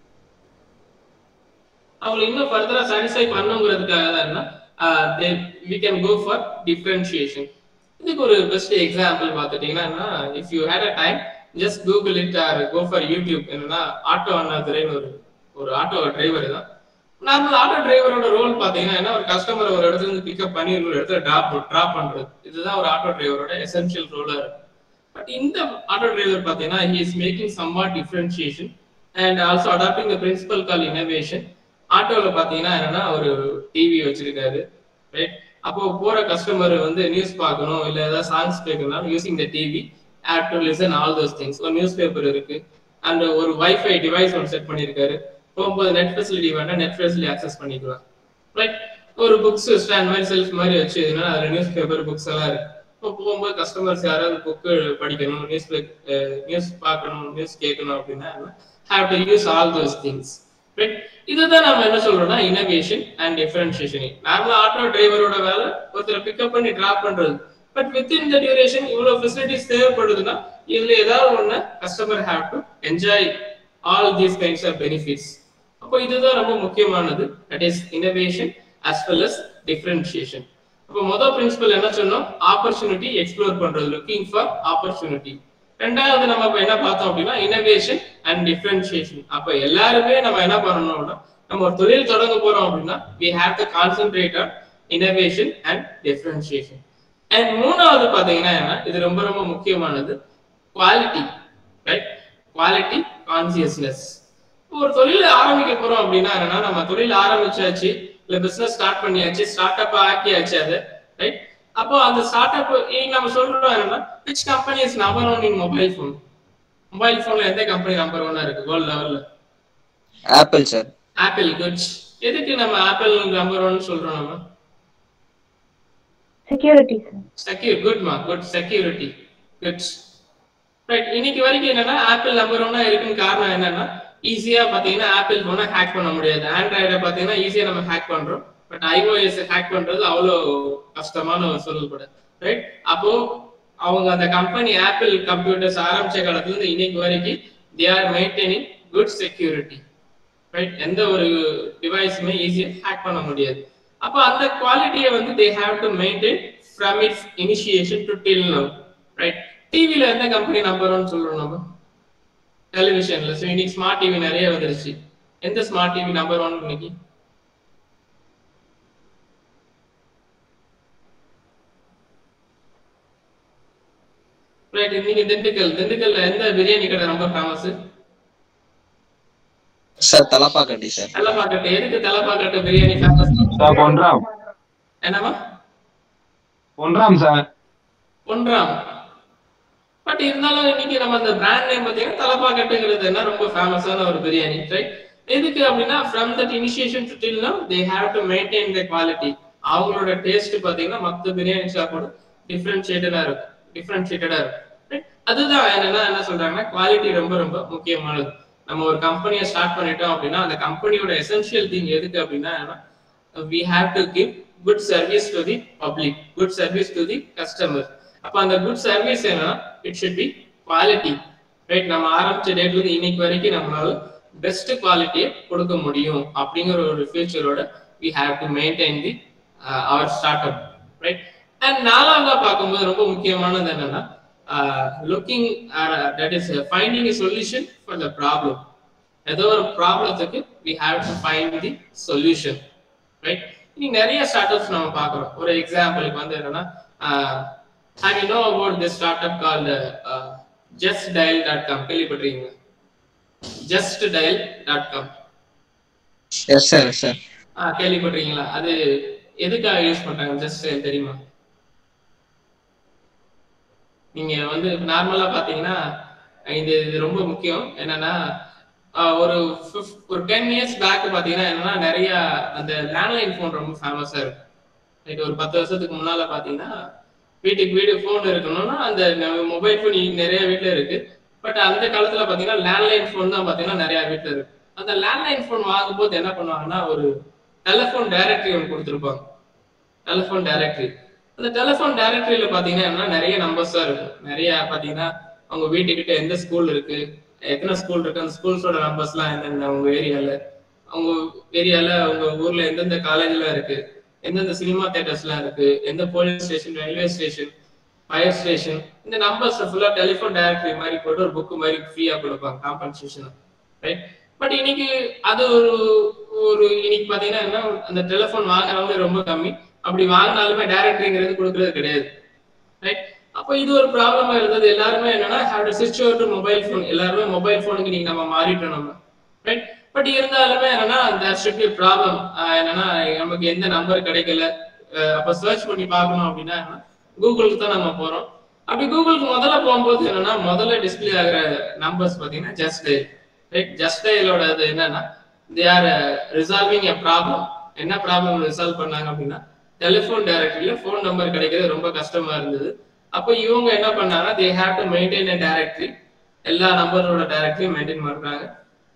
அவங்களை இன்னும் ஃபர்தரா சாட்டிஸ்ஃபை பண்ணணுங்கிறதுக்காக தான் என்ன they we can go for differentiation இதுக்கு ஒரு பெஸ்ட் எக்ஸாம்பிள் பார்த்துட்டீங்கன்னா if you had a time just Google it or go for YouTube என்னன்னா ஆட்டோ அண்ணாதுரைன்னு ஒரு ஒரு ஆட்டோ டிரைவர் தான் நார்மல் ஆட்டோ டிரைவரோட ரோல் பாத்தீங்கன்னா என்ன ஒரு கஸ்டமர் ஒரு இடத்துல இருந்து பிக்கப் பண்ணி ஒரு இடத்துல டிராப் டிராப் பண்றது இதுதான் ஒரு ஆட்டோ டிரைவரோட எசென்ஷியல் ரோலா இருக்கு பட் இந்த ஆட்டோ டிரைவர் பாத்தீங்கன்னா he is making somewhat differentiation and also adapting the principle call innovation ஆட்டோல பாத்தீங்கன்னா என்னன்னா ஒரு டிவி வச்சிருக்காரு ரைட் அப்போ போற கஸ்டமர் வந்து நியூஸ் பார்க்கணும் இல்ல ஏதாவது சாங்ஸ் கேட்கணும் using the TV have to listen all those things ஒரு நியூஸ் பேப்பர் இருக்கு அண்ட் ஒரு வைஃபை டிவைஸ் ஒன்று செட் பண்ணியிருக்காரு போகும்போது நெட் ஃபெசிலிட்டி வேண்டாம் நெட் ஃபெசிலிட்டி ஆக்சஸ் பண்ணிக்கலாம் ரைட் ஒரு புக்ஸ் ஸ்டாண்ட் மாதிரி செல்ஃப் மாதிரி வச்சு இதுனா அதுல நியூஸ் பேப்பர் புக்ஸ் எல்லாம் இருக்கு இப்போ போகும்போது கஸ்டமர்ஸ் யாராவது புக்கு படிக்கணும் நியூஸ் நியூஸ் பார்க்கணும் நியூஸ் கேட்கணும் அப்படின்னா have to use all those things right இதுதான் நம்ம என்ன சொல்றோம்னா இனோவேஷன் அண்ட் டிஃபரன்ஷியேஷன் நார்மலா ஆட்டோ டிரைவரோட வேலை ஒருத்தரை பிக்கப் பண்ணி டிராப் பண்றது பட் வித்தின் த டியூரேஷன் இவ்வளவு ஃபெசிலிட்டிஸ் தேவைப்படுதுன்னா இதுல ஏதாவது ஒண்ணு customer have to enjoy all these kinds of benefits அப்போ இதுதான் ரொம்ப முக்கியமானது that is innovation as well as differentiation அப்போ மொதல் பிரின்சிபல் என்ன சொன்னோம் ஆப்பர்ச்சுனிட்டி எக்ஸ்ப்ளோர் பண்றது லுக்கிங் ஃபார் ஆப்பர்ச்சுனிட்டி ரெண்டாவது நம்ம இப்ப என்ன பார்த்தோம் அப்படின்னா இனோவேஷன் அண்ட் டிஃபரன்ஷியேஷன் அப்ப எல்லாருமே நம்ம என்ன பண்ணணும்னா நம்ம ஒரு தொழில் தொடங்க போறோம் அப்படின்னா we have to concentrate on innovation and differentiation and மூணாவது பாத்தீங்கன்னா என்ன இது ரொம்ப ரொம்ப முக்கியமானது குவாலிட்டி ரைட் குவாலிட்டி கான்சியஸ்னஸ் ஒரு தொழில் ஆரம்பிக்க போறோம் அப்படின்னா என்னன்னா நம்ம தொழில் ஆரம்பிச்சாச்சு இல்ல பிசினஸ் ஸ்டார்ட் பண்ணியாச்சு ஸ்டார்ட் அப் ஆக்கியாச்சு அது ரைட் அப்போ அந்த ஸ்டார்ட் அப் நம்ம சொல்றோம் என்னன்னா which company is number one in mobile phone mobile போன்ல எந்த கம்பெனி நம்பர் ஒன்னா இருக்கு வேர்ல்ட் லெவல்ல ஆப்பிள் சார் ஆப்பிள் குட்ஸ் எதுக்கு நம்ம ஆப்பிள் நம்பர் ஒன் சொல்றோம் நம்ம security sir செக்யூர் குட்மா குட் செக்யூரிட்டி குட்ஸ் ரைட் இன்னைக்கு வரைக்கும் என்னன்னா ஆப்பிள் நம்பர் ஒன்னா இருக்குன்னு காரணம் என்னன்னா ஈஸியா பாத்தீங்கன்னா ஆப்பிள் போனை ஹேக் பண்ண முடியாது ஆண்ட்ராய்டை பாத்தீங்கன்னா ஈஸியா நம்ம ஹேக் பண்றோம் பட் ஐஓஎஸ் ஹேக் பண்றது அவ்வளோ கஷ்டமான ஒரு சூழல் கூட ரைட் அப்போ அவங்க அந்த கம்பெனி ஆப்பிள் கம்ப்யூட்டர்ஸ் ஆரம்பிச்ச காலத்துல இருந்து இன்னைக்கு வரைக்கும் they are maintaining good security right எந்த ஒரு டிவைஸுமே ஈஸியா ஹேக் பண்ண முடியாது அப்போ அந்த குவாலிட்டியை வந்து they have to maintain from its initiation to till now right டிவில எந்த கம்பெனி நம்பர் ஒன் சொல்றோம் நம்ம டெலிவிஷன்ல ஸோ இன்னைக்கு ஸ்மார்ட் டிவி நிறைய வந்துருச்சு எந்த ஸ்மார்ட் டிவி நம்பர் ஒன் இன்னைக்கு ரைட் இன்னைக்கு திண்டுக்கல் திண்டுக்கல்ல எந்த பிரியாணி கடை ரொம்ப famous sir Thalappakatti sir Thalappakattu எதுக்கு தலைப்பாக்கட்டு பிரியாணி ஃபேமஸ் சார் பொன்ராம் என்னமா பொன்ராம் சார் ஒன்றாம் பட் இருந்தாலும் இன்னைக்கு நம்ம அந்த பிராண்ட் நேம் பார்த்தீங்கன்னா தலப்பாக்கட்டுங்கிறது என்ன ரொம்ப ஃபேமஸான ஒரு பிரியாணி ரைட் எதுக்கு அப்படின்னா from that initiation to till now they have to maintain the quality அவங்களோட டேஸ்ட் பார்த்தீங்கன்னா மற்ற பிரியாணி ஷாப்போட டிஃப்ரென்ஷியேட்டடா இருக்கும் டிஃப்ரென்ஷியேட்டடா இருக்கும் Right? அதுதான் என்னன்னா என்ன சொல்றாங்கன்னா குவாலிட்டி ரொம்ப ரொம்ப முக்கியமானது நம்ம ஒரு கம்பெனியை ஸ்டார்ட் பண்ணிட்டோம் அப்படின்னா அந்த கம்பெனியோட எசென்ஷியல் திங் எதுக்கு அப்படின்னா என்னன்னா we have to give good service to the public good service to the customer அப்ப அந்த குட் சர்வீஸ் என்னன்னா it should be quality right நம்ம ஆரம்பிச்ச டேட்ல இருந்து இன்னைக்கு வரைக்கும் நம்மளால பெஸ்ட் குவாலிட்டியை கொடுக்க முடியும் அப்படிங்கிற ஒரு ஃபியூச்சரோட we have to maintain the our startup right and நாலாவதா பார்க்கும்போது ரொம்ப முக்கியமானது என்னன்னா looking that is finding a solution for the problem ஏதோ ஒரு ப்ராப்ளத்துக்கு we have to find the solution right இன்னைக்கு நிறைய ஸ்டார்ட் அப்ஸ் நம்ம பார்க்குறோம் ஒரு எக்ஸாம்பிளுக்கு வந்து என்னன்னா have you know about this startup call just dial dot com கேள்விப்பட்டிருக்கீங்க just dial dot com yes sir sir ஆ கேள்விப்பட்டிருக்கீங்களா அது எதுக்காக யூஸ் பண்றாங்க ஜஸ்ட் தெரியுமா நீங்க வந்து நார்மலா பாத்தீங்கன்னா இது இது ரொம்ப முக்கியம் என்னன்னா ஆஹ் ஒரு fif- ஒரு டென் இயர்ஸ் பேக் பாத்தீங்கன்னா என்னன்னா நிறைய அந்த லேண்ட்லைன் ஃபோன் ரொம்ப ஃபேமஸா இருக்கு ரைட் ஒரு பத்து வருஷத்துக்கு முன்னால பாத்தீங்கன்னா வீட்டுக்கு வீடு ஃபோன் இருக்கணும்னா அந்த மொபைல் ஃபோன் நிறைய வீட்ல இருக்கு பட் அந்த காலத்துல பாத்தீங்கன்னா லேண்ட்லைன் ஃபோன் தான் பாத்தீங்கன்னா நிறைய வீட்ல இருக்கு அந்த லேண்ட்லைன் ஃபோன் வாங்கும்போது என்ன பண்ணுவாங்கன்னா ஒரு டெலிஃபோன் டைரக்டரி ஒன்று கொடுத்துருப்பாங்க டெலிஃபோன் டைரக்டரி அந்த டெலிஃபோன் டைரக்டரியில பாத்தீங்கன்னா என்ன நிறைய நம்பர்ஸ் தான் இருக்கும் நிறைய பாத்தீங்கன்னா அவங்க வீட்டுக்கிட்ட எந்த ஸ்கூல் இருக்கு எத்தனை ஸ்கூல் இருக்கு அந்த ஸ்கூல்ஸோட நம்பர்ஸ்லாம் என்னென்ன உங்க ஏரியால அவங்க ஏரியால உங்க ஊர்ல எந்தெந்த காலேஜ்லாம் இருக்கு எந்தெந்த சினிமா தேட்டர்ஸ்லாம் இருக்கு எந்த police station railway station fire station இந்த நம்பர்ஸ் ஃபுல்லா டெலிஃபோன் டைரக்டரி மாதிரி போட்டு ஒரு புக் மாதிரி ஃப்ரீயா கொடுப்பாங்க காம்பன்சேஷன் ரைட் பட் இன்னைக்கு அது ஒரு ஒரு இன்னைக்கு பாத்தீங்கன்னா என்ன அந்த டெலிஃபோன் வாங்குறவங்க ரொம்ப கம்மி அப்படி வாங்கினாலுமே டைரக்டரிங்கிறது கொடுக்கறது கிடையாது ரைட் அப்போ இது ஒரு ப்ராப்ளமா இருந்தது எல்லாருமே என்னன்னா ஹேவ் டு ஸ்விட்ச் ஓவர் டு மொபைல் ஃபோன் எல்லாருமே மொபைல் ஃபோனுக்கு நீங்க நம்ம மாறிட்டோம் நம்ம ரைட் பட் இருந்தாலுமே என்னன்னா அந்த ஸ்ட்ரிக்ட் ப்ராப்ளம் என்னன்னா நமக்கு எந்த நம்பர் கிடைக்கல அஹ் அப்ப சர்ச் பண்ணி பார்க்கணும் அப்படின்னா கூகுளுக்கு தான் நம்ம போறோம் அப்படி கூகுளுக்கு முதல்ல போகும்போது என்னன்னா முதல்ல டிஸ்ப்ளே ஆகுற நம்பர்ஸ் பாத்தீங்கன்னா ஜஸ்ட் ரைட் ஜஸ்ட் டயலோட இது என்னன்னா they are resolving a problem என்ன ப்ராப்ளம் ரிசால்வ் பண்ணாங்க அப்படின்னா டெலிஃபோன் டைரக்டரியில ஃபோன் நம்பர் கிடைக்கிறது ரொம்ப கஷ்டமா இருந்தது அப்போ இவங்க என்ன பண்ணாங்கன்னா they have to maintain a directory எல்லா நம்பரோட டைரக்டரியும் மெயின்டைன் பண்றாங்க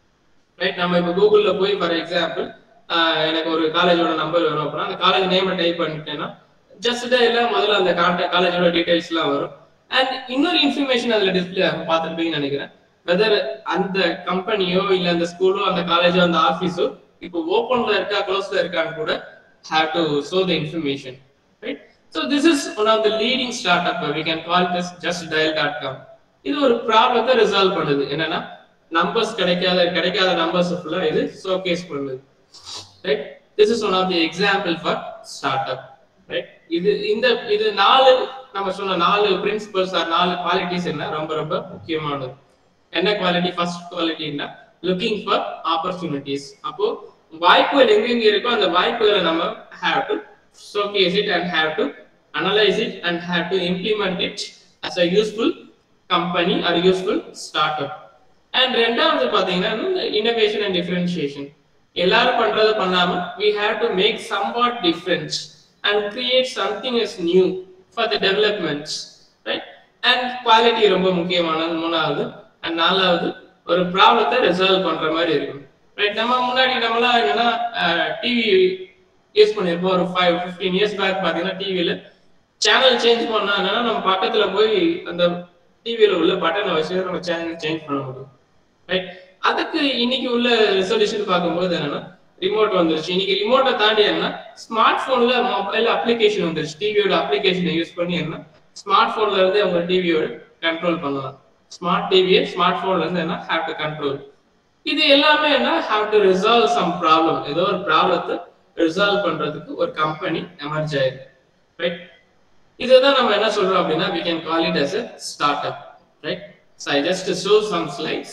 ரைட் நம்ம இப்போ கூகுள்ல போய் ஃபார் எக்ஸாம்பிள் எனக்கு ஒரு காலேஜோட நம்பர் வரும் அப்படின்னா அந்த காலேஜ் நேமை டைப் பண்ணிட்டேன்னா ஜஸ்ட் இல்ல முதல்ல அந்த காலேஜோட டீடைல்ஸ்லாம் வரும் அண்ட் இன்னொரு இன்ஃபர்மேஷன் அதுல டிஸ்பிளே ஆகும் பார்த்துருப்பீங்கன்னு நினைக்கிறேன் வெதர் அந்த கம்பெனியோ இல்ல அந்த ஸ்கூலோ அந்த காலேஜோ அந்த ஆஃபீஸோ இப்போ ஓப்பன்ல இருக்கா க்ளோஸ்ல இருக்கான்னு கூட have to show the information right so this is one of the leading startup we can call this Just dial dot com இது ஒரு ப்ராப்ளத்தை ரிசால்வ் பண்ணுது என்னன்னா நம்பர்ஸ் கிடைக்காத கிடைக்காத நம்பர்ஸ் ஃபுல்லா இது ஷோகேஸ் பண்ணுது right this is one of the example for startup right இது இந்த இது நாலு நம்ம சொன்ன நாலு பிரின்சிபல்ஸ் ஆர் நாலு குவாலிட்டிஸ் என்ன ரொம்ப ரொம்ப முக்கியமானது என்ன குவாலிட்டி ஃபர்ஸ்ட் குவாலிட்டின்னா லுக்கிங் ஃபார் ஆப்பர்ச்சுனிட்டிஸ் அப்போ வாய்ப்புகள் எங்கெங்க இருக்கோ அந்த வாய்ப்புகளை நம்ம have to showcase it and have to analyze it and have to implement it as a useful company or useful startup. And ரெண்டாவது பாத்தீங்கன்னா இன்னோவேஷன் அண்ட் டிஃபரன்ஷியேஷன் எல்லாரும் பண்றத பண்ணாம we have to make somewhat different and create something as new for the developments right and quality ரொம்ப முக்கியமானது மூணாவது அண்ட் நாலாவது ஒரு ப்ராப்ளத்தை ரிசால்வ் பண்ற மாதிரி இருக்கும் ரைட் நம்ம முன்னாடி நம்மளாம் என்னன்னா டிவி யூஸ் பண்ணிருப்போம் ஒரு ஃபைவ் ஃபிஃப்டீன் இயர்ஸ் பேக் பாத்தீங்கன்னா டிவில சேனல் சேஞ்ச் பண்ணா என்னன்னா நம்ம பக்கத்துல போய் அந்த டிவில உள்ள பட்டனை வச்சு நம்ம சேனல் சேஞ்ச் பண்ண முடியும் ரைட் அதுக்கு இன்னைக்கு உள்ள ரெசல்யூஷன் பார்க்கும்போது என்னன்னா ரிமோட் வந்துருச்சு இன்னைக்கு ரிமோட்டை தாண்டி என்ன ஸ்மார்ட் போன்ல மொபைல் அப்ளிகேஷன் வந்துருச்சு டிவியோட அப்ளிகேஷனை யூஸ் பண்ணி என்ன ஸ்மார்ட் போன்ல இருந்து அவங்க டிவியோட கண்ட்ரோல் பண்ணலாம் ஸ்மார்ட் டிவியை ஸ்மார்ட் போன்ல இருந்து என்ன ஹேவ் டு கண்ட்ரோல் இது எல்லாமே என்ன have to resolve some problem ஏதோ ஒரு ப்ராப்ளத்தை ரிசால்வ் பண்றதுக்கு ஒரு கம்பெனி எமர்ஜ் ஆயிருக்கு ரைட் இதுதான் நம்ம என்ன சொல்றோம் அப்படின்னா we can call it as a startup right so i just show some slides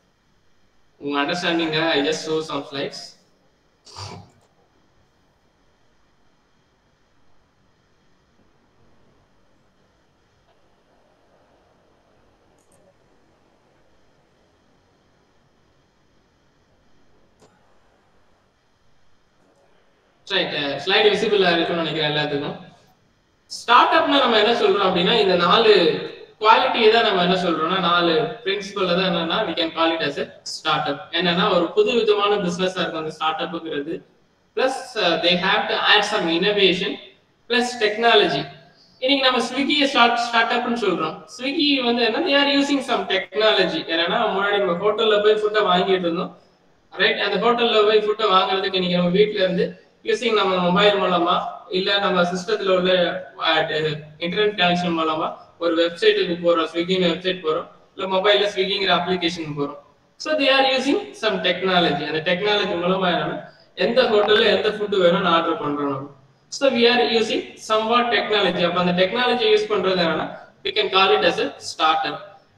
உங்க அண்டர்ஸ்டாண்டிங்க i just show some slides right slide விசிபிளா இருக்கும்னு நினைக்கிறேன் எல்லாத்துக்கும் ஸ்டார்ட் அப்னா நம்ம என்ன சொல்றோம் அப்படின்னா இந்த நாலு குவாலிட்டியை தான் நம்ம என்ன சொல்றோம்னா நாலு பிரின்சிபல் தான் என்னன்னா we can call it as a startup என்னன்னா ஒரு புது விதமான பிசினஸா இருக்கும் அந்த ஸ்டார்ட் அப்புங்கிறது plus they have to add some innovation plus technology இன்னைக்கு நம்ம ஸ்விக்கியை ஸ்டார்ட் ஸ்டார்ட் அப்னு சொல்றோம் ஸ்விக்கி வந்து என்ன they are using some technology என்னன்னா முன்னாடி நம்ம ஹோட்டல்ல போய் ஃபுட்டை வாங்கிட்டு இருந்தோம் ரைட் அந்த ஹோட்டல்ல போய் ஃபுட்டை வாங்குறதுக்கு இன்னைக்கு நம்ம வீட்ல இருந்து யூசிங் நம்ம மொபைல் மூலமா இல்ல நம்ம சிஸ்டத்துல உள்ள இன்டர்நெட் கனெக்ஷன் மூலமா ஒரு வெப்சைட்டுக்கு போறோம் ஸ்விக்கின்னு வெப்சைட் போறோம் இல்ல மொபைல்ல ஸ்விக்கிங்கிற அப்ளிகேஷன் போறோம் so they are using some technology அந்த டெக்னாலஜி மூலமா என்னன்னா எந்த ஹோட்டல்ல எந்த ஃபுட் வேணும்னு ஆர்டர் பண்றோம் நம்ம so we are using some what technology அப்போ அந்த டெக்னாலஜி யூஸ் பண்றது என்னன்னா we can call it as a startup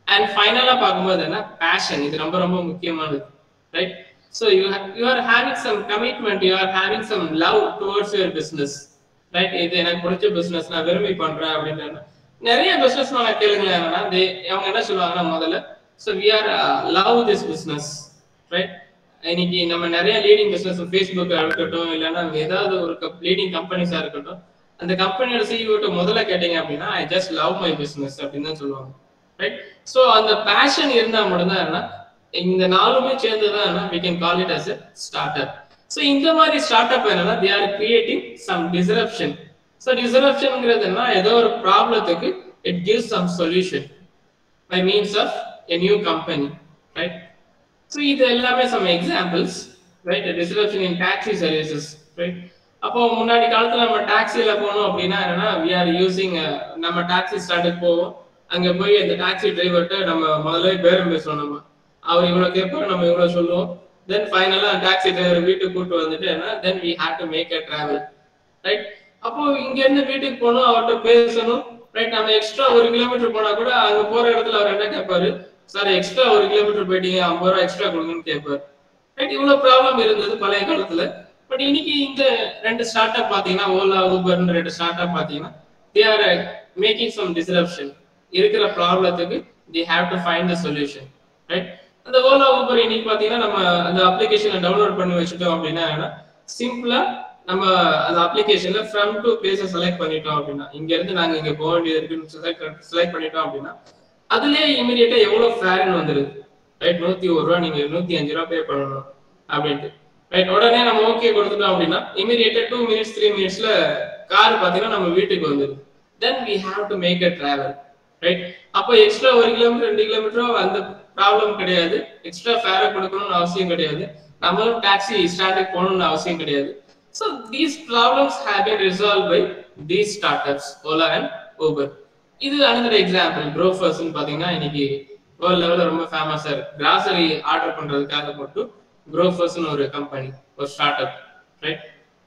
and ஃபைனலா பார்க்கும்போது என்ன பேஷன் இது ரொம்ப ரொம்ப முக்கியமானது right so you you are having some commitment you are having some love towards your business right இது எனக்கு பிடிச்ச பிசினஸ் நான் விரும்பி பண்றேன் அப்படின்ற நிறைய பிசினஸ் நான் கேளுங்களேன் என்னன்னா they- அவங்க என்ன சொல்லுவாங்கன்னா முதல்ல so we are love this business right இன்னைக்கு நம்ம நிறைய லீடிங் பிசினஸ் ஃபேஸ்புக் இருக்கட்டும் இல்லைன்னா ஏதாவது ஒரு லீடிங் கம்பெனிஸா இருக்கட்டும் அந்த கம்பெனியோட சிஇஓட்ட முதல்ல கேட்டீங்க அப்படின்னா I just love my business அப்படின்னு தான் சொல்லுவாங்க ரைட் ஸோ அந்த பேஷன் இருந்தா மட்டும்தான் என்ன இந்த நாலுமே சேர்ந்து தான் என்ன we can call it as a startup so இந்த மாதிரி ஸ்டார்ட் அப் என்னன்னா they are creating some disruption so டிசரப்ஷன்ங்கிறது என்ன ஏதோ ஒரு ப்ராப்ளத்துக்கு it gives some solution by means of a new company right so இது எல்லாமே some examples right description in taxi services right அப்போ முன்னாடி காலத்துல நம்ம டாக்ஸில போனோம் அப்படின்னா என்னன்னா வி ஆர் யூசிங் நம்ம டாக்ஸி ஸ்டாண்டுக்கு போவோம் அங்க போய் அந்த டாக்ஸி டிரைவர்கிட்ட நம்ம முதல்ல பேரம் பேசுவோம் நம்ம அவர் இவ்வளவு கேட்பாரு நம்ம இவ்வளவு சொல்லுவோம் தென் ஃபைனலா டாக்ஸி டிரைவர் வீட்டுக்கு கூட்டு வந்துட்டு என்ன then we have to make a travel right அப்போ இங்க இருந்து வீட்டுக்கு போகணும் அவர்கிட்ட பேசணும் ரைட் நம்ம எக்ஸ்ட்ரா ஒரு கிலோமீட்டர் போனா கூட அங்க போற இடத்துல அவர் என்ன கேட்பாரு சார் எக்ஸ்ட்ரா ஒரு கிலோமீட்டர் போயிட்டீங்க ஐம்பது ரூபா எக்ஸ்ட்ரா கொடுங்கன்னு கேட்பாரு ரைட் இவ்வளவு ப்ராப்ளம் இருந்தது பழைய காலத்துல பட் இன்னைக்கு இந்த ரெண்டு ஸ்டார்ட் அப் பாத்தீங்கன்னா ஓலா ஊபர்னு ரெண்டு ஸ்டார்ட் அப் பாத்தீங்கன்னா they are making some disruption இருக்கிற ப்ராப்ளத்துக்கு they have to find the solution right அந்த ஓலா ஊபர் இன்னைக்கு பாத்தீங்கன்னா நம்ம அந்த அப்ளிகேஷனை டவுன்லோட் பண்ணி வச்சுட்டோம் அப்படின்னா சிம்பிளா நம்ம அந்த அப்ளிகேஷன்ல ஃப்ரம் டு பிளேஸை செலக்ட் பண்ணிட்டோம் அப்படின்னா இங்க இருந்து நாங்க இங்க போக வேண்டியது இருக்குன்னு செலக்ட் செலக்ட் பண்ணிட்டோம் அப்படின்னா அதுலயே இமீடியட்டா எவ்வளவு ஃபேர்னு வந்துருது ரைட் நூத்தி ஒரு ரூபா நீங்க நூத்தி அஞ்சு ரூபா பே பண்ணணும் அப்படின்ட்டு ரைட் உடனே நம்ம ஓகே கொடுத்துட்டோம் அப்படின்னா இமீடியட்டா டூ மினிட்ஸ் த்ரீ மினிட்ஸ்ல கார் பாத்தீங்கன்னா நம்ம வீட்டுக்கு வந்துருது then we have to make a travel right அப்போ எக்ஸ்ட்ரா ஒரு கிலோமீட்டர் ரெண்டு கிலோமீட்டரோ அந்த ப்ராப்ளம் கிடையாது எக்ஸ்ட்ரா ஃபேரை கொடுக்கணும்னு அவசியம் கிடையாது நம்மளும் டாக்ஸி ஸ்டாண்டுக்கு போகணும்னு அவசியம் கிடையாது so these problems have been resolved by these startups Ola and Uber இது அனதர் எக்ஸாம்பிள் ப்ரோஃபர்ஸ்னு பாத்தீங்கன்னா இன்னைக்கு வேர்ல்ட் லெவல்ல ரொம்ப ஃபேமஸா இருக்கு கிராசரி ஆர்டர் பண்றதுக்காக மட்டும் ப்ரோஃபர்ஸ்னு ஒரு கம்பெனி ஒரு ஸ்டார்ட் அப் ரைட்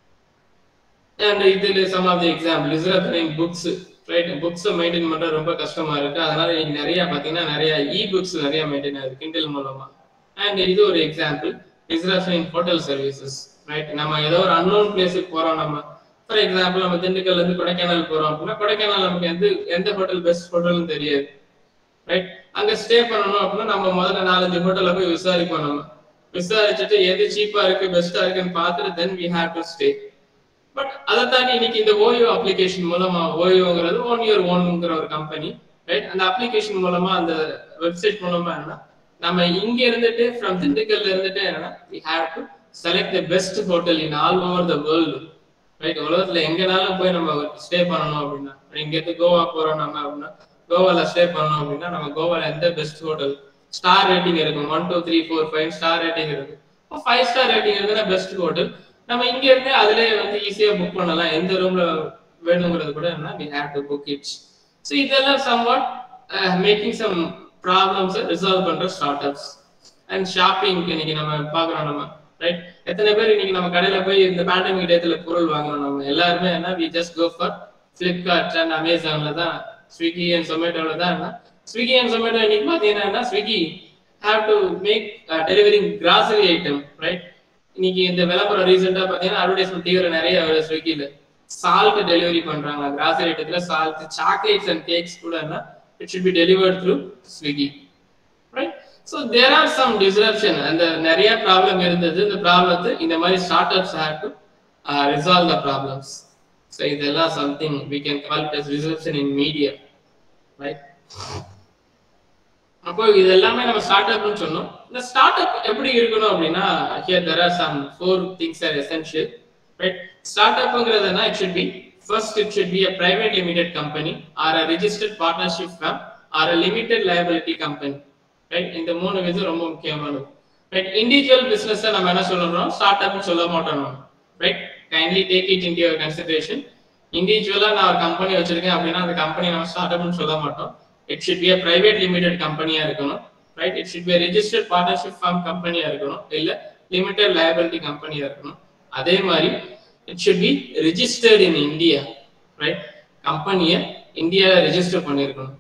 அண்ட் இதுல some of the example Israel books right புக்ஸை மெயின்டைன் பண்றது ரொம்ப கஷ்டமா இருக்கு அதனால இன்னைக்கு நிறைய பாத்தீங்கன்னா நிறைய இ புக்ஸ் நிறைய மெயின்டைன் ஆகுது கிண்டல் மூலமா அண்ட் இது ஒரு example Israel in hotel services right நம்ம ஏதோ ஒரு அன்னோன் பிளேஸுக்கு போறோம் நம்ம ஃபார் எக்ஸாம்பிள் நம்ம திண்டுக்கல்ல இருந்து கொடைக்கானல் போறோம் அப்படின்னா கொடைக்கானல் நமக்கு எந்த எந்த ஹோட்டல் பெஸ்ட் ஹோட்டல்னு தெரியாது ரைட் அங்க ஸ்டே பண்ணணும் அப்படின்னா நம்ம முதல்ல நாலஞ்சு ஹோட்டல்ல போய் விசாரிப்போம் நம்ம விசாரிச்சுட்டு எது சீப்பா இருக்கு பெஸ்டா இருக்குன்னு பார்த்துட்டு then we have to stay but அதை தாண்டி இன்னைக்கு இந்த ஓயோ அப்ளிகேஷன் மூலமா ஓயோங்கிறது ஒன் இயர் ஓன்ங்கிற ஒரு கம்பெனி ரைட் அந்த அப்ளிகேஷன் மூலமா அந்த வெப்சைட் மூலமா என்னன்னா நம்ம இங்க இருந்துட்டு ஃப்ரம் திண்டுக்கல்ல இருந்துட்டு என்னன்னா we have to select the best hotel in all over the world right உலகத்துல எங்கனாலும் போய் நம்ம ஸ்டே பண்ணணும் அப்படின்னா இங்க இருந்து கோவா போறோம் நம்ம அப்படின்னா கோவால ஸ்டே பண்ணணும் அப்படின்னா நம்ம கோவால எந்த பெஸ்ட் ஹோட்டல் ஸ்டார் ரேட்டிங் இருக்கும் one two three four five star rating இருக்கும் ஃபைவ் ஸ்டார் ரேட்டிங் இருக்குன்னா பெஸ்ட் ஹோட்டல் நம்ம இங்க இருந்து அதுலயே வந்து ஈஸியா புக் பண்ணலாம் எந்த ரூம்ல வேணுங்கிறது கூட என்ன we have to book it's so இதெல்லாம் some what making some problems resolve பண்ற ஸ்டார்ட் அப்ஸ் அண்ட் ஷாப்பிங் இன்னைக்கு நம்ம பாக்குறோம் நம்ம ரைட் எத்தனை பேர் இன்னைக்கு நம்ம கடையில போய் இந்த பேண்டமிக் டேத்துல பொருள் வாங்குறோம் நம்ம எல்லாருமே என்ன we just go for Flipkart and அமேசான்ல தான் ஸ்விக்கி அண்ட் சொமேட்டோல தான் என்ன ஸ்விக்கி அண்ட் சொமேட்டோ இன்னைக்கு பாத்தீங்கன்னா Swiggy have to make delivering grocery item right இன்னைக்கு இந்த விளம்பரம் ரீசெண்டா பாத்தீங்கன்னா அட்வர்டைஸ்மெண்ட் தீவிர நிறைய வருது ஸ்விக்கில சால்ட் டெலிவரி பண்றாங்க கிராசரி ஐட்டத்துல சால்ட் சாக்லேட்ஸ் அண்ட் கேக்ஸ் கூட என்ன it should be delivered through Swiggy right so there are some disruption அந்த நிறைய ப்ராப்ளம் இருந்தது இந்த ப்ராப்ளத்தை இந்த மாதிரி startups have to resolve the problems so இதெல்லாம் something we can call it as disruption in media right அப்போ இது எல்லாமே நம்ம ஸ்டார்ட் அப்னு சொன்னோம் இந்த ஸ்டார்ட் அப் எப்படி இருக்கணும் அப்படின்னா here there are some four things are essential right ஸ்டார்ட் அப்ங்கிறதுனா it should be first it should be a private limited company or a registered partnership firm or a limited liability company right இந்த மூணு விதம் ரொம்ப முக்கியமானது ரைட் இண்டிவிஜுவல் பிசினஸ் நம்ம என்ன சொல்றோம் ஸ்டார்ட் அப்னு சொல்ல மாட்டோம் நம்ம right kindly take it in your consideration இண்டிவிஜுவலா நான் ஒரு கம்பெனி வச்சிருக்கேன் அப்படின்னா அந்த கம்பெனி நம்ம ஸ்டார்ட் அப்னு சொல்ல மாட்டோம் it should be a private limited கம்பெனியா இருக்கணும் right it should be registered partnership firm கம்பெனியா இருக்கணும் இல்ல லிமிடெட் லயபிலிட்டி கம்பெனியா இருக்கணும் அதே மாதிரி it should be registered in India right கம்பெனியை இந்தியாவில் ரெஜிஸ்டர் பண்ணியிருக்கணும்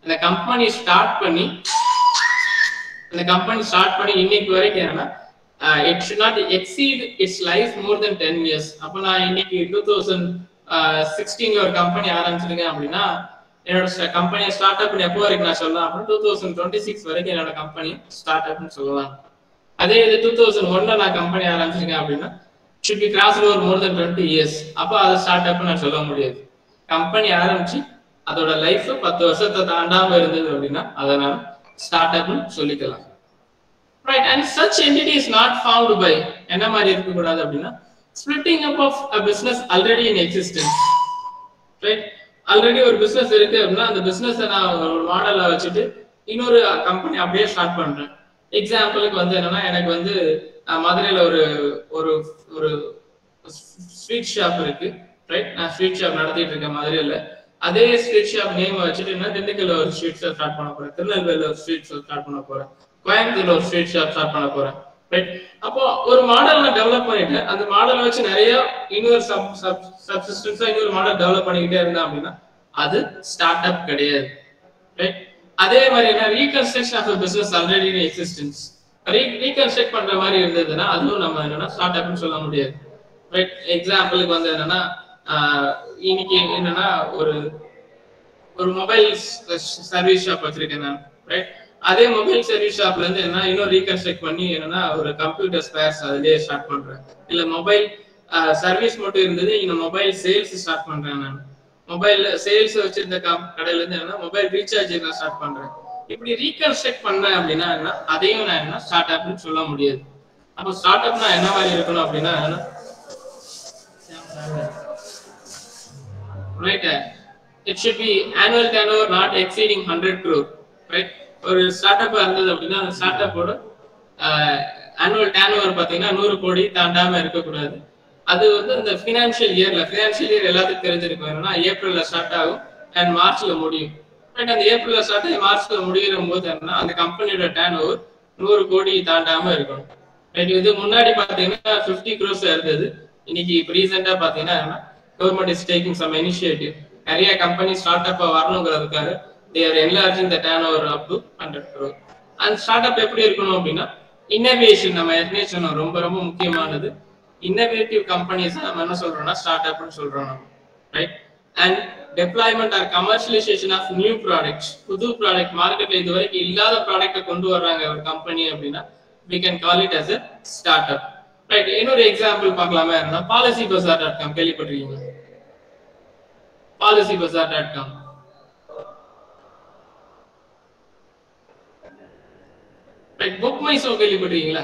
அந்த கம்பெனி ஸ்டார்ட் பண்ணி அந்த கம்பெனி ஸ்டார்ட் பண்ணி இன்னைக்கு வரைக்கும் என்னன்னா it should not exceed its life more than ten years அப்போ நான் இன்னைக்கு டூ தௌசண்ட் சிக்ஸ்டீன்ல ஒரு கம்பெனி ஆரம்பிச்சிருக்கேன் அப்படின்னா என்னோட கம்பெனியை ஸ்டார்ட் அப் எப்போ வரைக்கும் நான் சொல்லலாம் அப்படின்னா டூ தௌசண்ட் டுவெண்ட்டி சிக்ஸ் வரைக்கும் என்னோட கம்பெனி ஸ்டார்ட் அப்னு சொல்லலாம் அதே இது டூ தௌசண்ட் ஒன்ல நான் கம்பெனி ஆரம்பிச்சிருக்கேன் அப்படின்னா should be cross over more than twenty years அப்போ அதை ஸ்டார்ட் அப் நான் சொல்ல முடியாது கம்பெனி ஆரம்பிச்சு அதோட லைஃப் பத்து வருஷத்தை தாண்டாம இருந்தது அப்படின்னா அதை நான் ஸ்டார்ட் அப்னு சொல்லிக்கலாம் right and such entity is not found by என்ன மாதிரி இருக்கக்கூடாது அப்படின்னா splitting up of a business already in existence right already ஒரு பிசினஸ் இருக்கு அப்படின்னா அந்த பிசினஸ் நான் ஒரு மாடல்ல வச்சுட்டு இன்னொரு கம்பெனி அப்படியே ஸ்டார்ட் பண்றேன் எக்ஸாம்பிளுக்கு வந்து என்னன்னா எனக்கு வந்து அஹ், மதுரையில ஒரு ஒரு ஒரு ஸ்வீட் ஷாப் இருக்கு ரைட் நான் ஸ்வீட் ஷாப் நடத்திட்டு இருக்கேன் மதுரையில அதே ஸ்வீட் ஷாப் நேம் வச்சுட்டு நான் திண்டுக்கல்ல ஒரு ஸ்வீட் ஷாப் ஸ்டார்ட் பண்ண போறேன் திருநெல்வேலியில ஒரு ஸ்வீட் ஷாப் ஸ்டார்ட் பண்ண போறேன் கோயம்புத்தூர்ல ஒரு ஸ்வீட் ஷாப் ஸ்டார்ட் பண்ண போறேன் ரைட் அப்போ ஒரு மாடல் நான் டெவலப் பண்ணிட்டேன் அந்த மாடல் வச்சு நிறைய இன்னொரு சப் சப் சப்சிஸ்டன்ஸா இன்னொரு மாடல் டெவலப் பண்ணிக்கிட்டே இருந்தேன் அப்படின்னா அது ஸ்டார்ட் அப் கிடையாது ரைட் அதே மாதிரி என்ன reconstruction of business already in existence reconstruct பண்ற மாதிரி இருந்ததுன்னா அதுவும் நம்ம என்னன்னா ஸ்டார்ட் அப்னு சொல்ல முடியாது ரைட் எக்ஸாம்பிளுக்கு வந்து என்னன்னா ஆஹ் இன்னைக்கு என்னன்னா ஒரு ஒரு மொபைல் சர்வீஸ் ஷாப் வச்சிருக்கேன் நான் ரைட் அதே மொபைல் சர்வீஸ் ஷாப்ல இருந்து என்ன இன்னும் ரீகன்ஸ்ட்ரக்ட் பண்ணி என்னன்னா ஒரு கம்ப்யூட்டர் ஸ்பேர்ஸ் அதுலயே ஸ்டார்ட் பண்றேன் இல்ல மொபைல் சர்வீஸ் மட்டும் இருந்தது இங்க மொபைல் சேல்ஸ் ஸ்டார்ட் பண்றேன் நான் மொபைல் சேல்ஸ் வச்சிருந்த கம்- கடையில இருந்து என்ன மொபைல் ரீசார்ஜ் நான் ஸ்டார்ட் பண்றேன் இப்படி ரீகன்ஸ்ட்ரக்ட் பண்ணேன் அப்படின்னா என்ன அதையும் நான் என்ன ஸ்டார்ட் அப்னு சொல்ல முடியாது அப்போ ஸ்டார்ட் அப்னா என்ன மாதிரி இருக்கணும் அப்படின்னா என்ன right it should be annual turnover not exceeding hundred crore right ஒரு ஸ்டார்ட் அப் இருந்தது அப்படின்னா அந்த ஸ்டார்ட் அப்போட ஆனுவல் டர்ன் ஓவர் பார்த்தீங்கன்னா நூறு கோடி தாண்டாம இருக்கக்கூடாது அது வந்து அந்த ஃபினான்ஷியல் இயர்ல ஃபினான்ஷியல் இயர் எல்லாத்துக்கும் தெரிஞ்சிருக்கும் என்னன்னா ஏப்ரல்ல ஸ்டார்ட் ஆகும் அண்ட் மார்ச்ல முடியும் ரைட் அந்த ஏப்ரல்ல ஸ்டார்ட் ஆகி மார்ச்ல முடிகிற போது என்னன்னா அந்த கம்பெனியோட டர்ன் ஓவர் நூறு கோடி தாண்டாம இருக்கணும் ரைட் இது முன்னாடி பாத்தீங்கன்னா 50 க்ரோஸ் இருந்தது இன்னைக்கு இப்போ ரீசெண்டா பாத்தீங்கன்னா government is taking some initiative நிறைய கம்பெனி ஸ்டார்ட் அப் வரணுங்கிறதுக்காக they are enlarging the turnover up to hundred crore and startup எப்படி இருக்கணும் அப்படின்னா இன்னோவேஷன் நம்ம ஏற்கனவே சொன்னோம் ரொம்ப ரொம்ப முக்கியமானது இன்னோவேட்டிவ் கம்பெனிஸ் நம்ம என்ன சொல்றோம்னா ஸ்டார்ட் அப்னு சொல்றோம் நம்ம right and deployment or commercialisation of new products புது ப்ராடக்ட் மார்க்கெட்ல இது வரைக்கும் இல்லாத ப்ராடக்ட்டை கொண்டு வர்றாங்க ஒரு கம்பெனி அப்படின்னா we can call it as a startup right இன்னொரு எக்ஸாம்பிள் பார்க்கலாமா இருந்தா பாலிசி பசார் டாட் காம் கேள்விப்பட்டிருக்கீங்க Policy Bazaar dot com right Book My Show கேள்விப்பட்டிருக்கீங்களா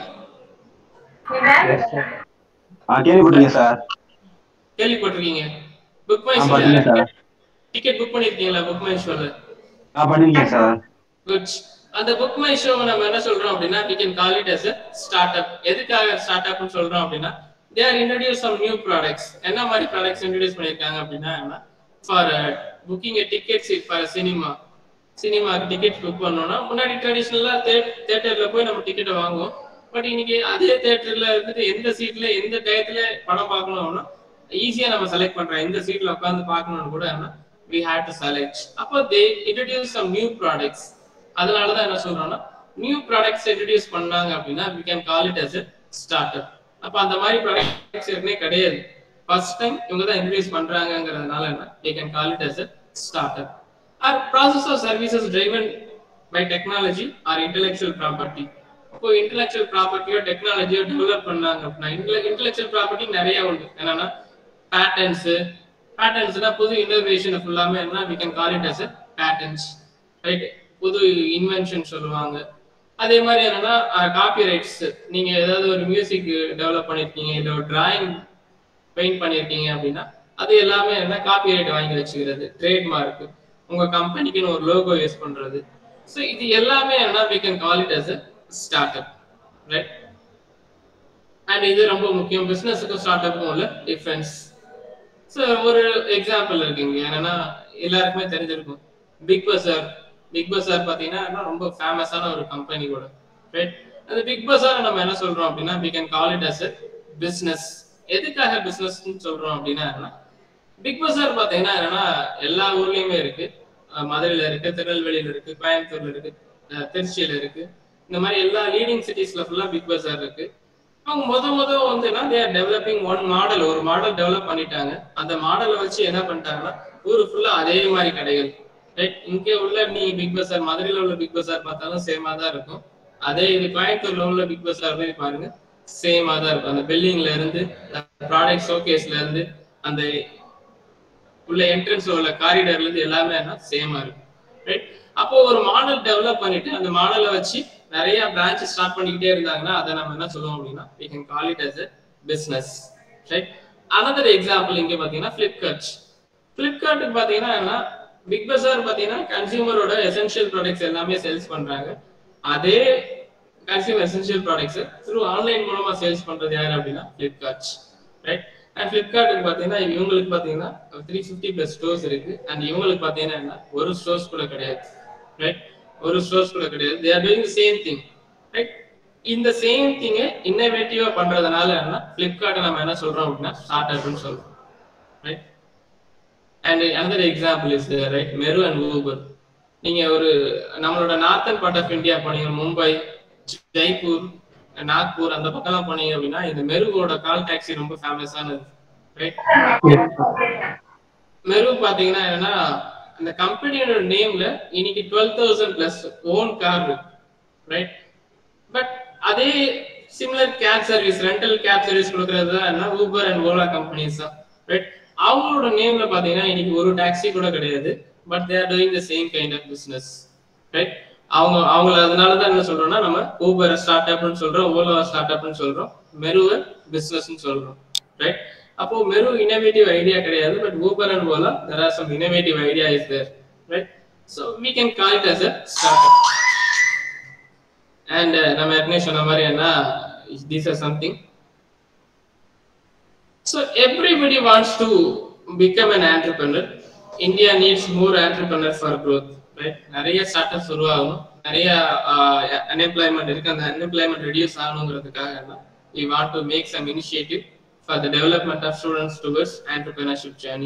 ஆ கேள்விப்பட்டிருக்கேன் சார் கேள்விப்பட்டிருக்கீங்க புக் மை ஆ, ஷோ பண்ணிருக்கேன் சார். டிக்கெட் புக் பண்ணிருக்கீங்களா புக் மை ஷோல ஆ பண்ணிருக்கேன் சார் குட் அந்த புக் மை ஷோ நம்ம என்ன சொல்றோம் அப்படின்னா we can call it as a startup எதுக்காக ஸ்டார்ட் அப்னு சொல்றோம் அப்படின்னா they are introduce some new products என்ன மாதிரி ப்ராடக்ட்ஸ் இன்ட்ரடியூஸ் பண்ணிருக்காங்க அப்படின்னா for booking a tickets for a cinema cinema ticket book பண்ணோம்னா முன்னாடி ட்ரெடிஷ்னலா தியேட்டர்ல போய் நம்ம டிக்கெட்டை வாங்குவோம் பட் இன்னைக்கு அதே தியேட்டர்ல இருந்துட்டு எந்த சீட்ல எந்த டயத்துல படம் பார்க்கணும்னா ஈஸியா நம்ம செலக்ட் பண்றோம் எந்த சீட்ல உட்காந்து பார்க்கணும்னு கூட we have to select அப்போ they introduce some new products அதனால தான் என்ன சொல்றோம்னா நியூ ப்ராடக்ட்ஸ் இன்ட்ரடியூஸ் பண்ணாங்க அப்படின்னா we can call it as a startup அப்ப அந்த மாதிரி ப்ராடக்ட்ஸ் ஏற்கனவே கிடையாது ஃபர்ஸ்ட் டைம் இவங்க தான் இன்ட்ரடியூஸ் பண்றாங்கங்கிறதுனால என்ன we can call it as a startup are process of services driven by technology or intellectual property இப்போ இன்டெலெக்சுவல் ப்ராப்பர்ட்டியோ டெக்னாலஜியோ டெவலப் பண்ணாங்க அப்படின்னா இன்டெலெக்சுவல் ப்ராப்பர்ட்டி நிறைய உண்டு என்னன்னா பேட்டர்ன்ஸ் பேட்டர்ன்ஸ்னா புது இன்னோவேஷன் ஃபுல்லாமே என்ன we can call it as a patents right புது இன்வென்ஷன் சொல்லுவாங்க அதே மாதிரி என்னன்னா காப்பி ரைட்ஸ் நீங்க ஏதாவது ஒரு மியூசிக் டெவலப் பண்ணிருக்கீங்க இல்ல ஒரு டிராயிங் பெயிண்ட் பண்ணிருக்கீங்க அப்படின்னா அது எல்லாமே என்ன காப்பி ரைட் வாங்கி வச்சுக்கிறது ட்ரேட்மார்க் உங்க கம்பெனிக்குன்னு ஒரு லோகோ யூஸ் பண்றது ஸோ இது எல்லாமே என்ன we can call it as a startup right and இது ரொம்ப முக்கியம் பிசினஸுக்கும் ஸ்டார்ட் அப்பும் உள்ள டிஃபரன்ஸ் ஸோ ஒரு எக்ஸாம்பிள் இருக்குங்க என்னன்னா எல்லாருக்குமே தெரிஞ்சிருக்கும் பிக் பஸார் பிக் பஸார் பார்த்தீங்கன்னா ரொம்ப ஃபேமஸான ஒரு கம்பெனி கூட ரைட் அந்த பிக் பஸார் நம்ம என்ன சொல்றோம் அப்படின்னா we can call it as a business எதுக்காக பிஸ்னஸ்ன்னு சொல்றோம் அப்படின்னா என்ன பிக் பஸார் பார்த்தீங்கன்னா என்னன்னா எல்லா ஊர்லயுமே இருக்கு அஹ் மதுரையில இருக்கு திருநெல்வேலியில இருக்கு கோயம்புத்தூர்ல இருக்கு அஹ் திருச்சியில இருக்கு இந்த மாதிரி எல்லா லீடிங் சிட்டிஸ்ல ஃபுல்லா பிக் பஸார் இருக்கு அவங்க முத முத வந்து தேர் டெவலப்பிங் ஒன் மாடல் ஒரு மாடல் டெவலப் பண்ணிட்டாங்க அந்த மாடலை வச்சு என்ன பண்ணிட்டாங்கன்னா ஊரு ஃபுல்லா அதே மாதிரி கடைகள் ரைட் இங்க உள்ள நீ பிக் பஸார் மதுரையில உள்ள பிக் பஸார் பார்த்தாலும் சேமா தான் இருக்கும் அதே இது கோயம்புத்தூர்ல உள்ள பிக் பஸார் போய் பாருங்க சேமா தான் இருக்கும் அந்த பில்டிங்ல இருந்து ப்ராடக்ட் ஷோகேஸ்ல இருந்து அந்த உள்ள என்ட்ரன்ஸ்ல உள்ள காரிடர்ல இருந்து எல்லாமே சேமா இருக்கும் ரைட் அப்போ ஒரு மாடல் டெவலப் பண்ணிட்டு அந்த மாடலை வச்சு நிறைய பிரான்ச் ஸ்டார்ட் பண்ணிக்கிட்டே இருந்தாங்கன்னா அதை நம்ம என்ன சொல்லுவோம் அப்படின்னா we can call it as a business right another example இங்க பாத்தீங்கன்னா ஃபிளிப்கார்ட் ஃபிளிப்கார்ட்டுக்கு பாத்தீங்கன்னா என்ன பிக் பஸார் பாத்தீங்கன்னா கன்சியூமரோட எசென்ஷியல் ப்ராடக்ட்ஸ் எல்லாமே சேல்ஸ் பண்றாங்க அதே consumer essential products through online மூலமா சேல்ஸ் பண்றது யாரு அப்படின்னா ஃபிளிப்கார்ட் ரைட் அண்ட் ஃபிளிப்கார்ட்டுக்கு பாத்தீங்கன்னா இவங்களுக்கு பாத்தீங்கன்னா த்ரீ ஃபிஃப்டி பிளஸ் ஸ்டோர்ஸ் இருக்கு அண்ட் இவங்களுக்கு பாத்தீங்கன்னா என்ன ஒரு ஸ்டோர்ஸ் கூட கிடையாது ரைட் ஒரு ஸ்டோர்ஸ் கூட கிடையாது they are doing same thing right இந்த சேம் திங்கை இன்னோவேட்டிவா பண்றதுனால என்ன ஃபிளிப்கார்ட்டை நம்ம என்ன சொல்றோம் அப்படின்னா ஸ்டார்ட் அப்னு சொல்றோம் right and another example is right Meru and Uber நீங்க ஒரு நம்மளோட நார்த்தன் பார்ட் ஆஃப் இந்தியா போனீங்க மும்பை ஜெய்ப்பூர் நாக்பூர் அந்த பக்கம்லாம் போனீங்க அப்படின்னா இந்த மெருவோட கால் டாக்ஸி ரொம்ப ஃபேமஸானது ரைட் மெரு பாத்தீங்கன்னா என்னன்னா அந்த கம்பெனியோட நேம்ல இன்னைக்கு twelve thousand plus own car இருக்கு ரைட் பட் அதே similar cab service rental cab service கொடுக்கறது தான் என்ன ஊபர் அண்ட் ஓலா கம்பெனிஸ் தான் ரைட் அவங்களோட நேம்ல பாத்தீங்கன்னா இன்னைக்கு ஒரு டாக்ஸி கூட கிடையாது but they are doing the same kind of business right அவங்க அவங்கள அதனால தான் என்ன சொல்றோம்னா நம்ம ஊபர் ஸ்டார்ட் அப்னு சொல்றோம் ஓலா ஸ்டார்ட் அப்னு சொல்றோம் மெருவை பிசினஸ்னு சொல்றோம் ரைட் அப்போ மெரு இனோவேட்டிவ் ஐடியா கிடையாது but Uber and Ola there are some innovative idea is there right so we can call it as a startup and நம்ம ஏற்கனவே சொன்ன மாதிரி என்ன these are something so everybody wants to become an entrepreneur India needs more entrepreneur for growth right நிறைய ஸ்டார்ட் அப்ஸ் உருவாகணும் நிறைய அன்எம்ப்ளாய்மெண்ட் இருக்கு அந்த அன்எம்ப்ளாய்மெண்ட் ரெடியூஸ் ஆகணுங்கிறதுக்காக என்ன we want to make some initiative for the development of students towards entrepreneurship journey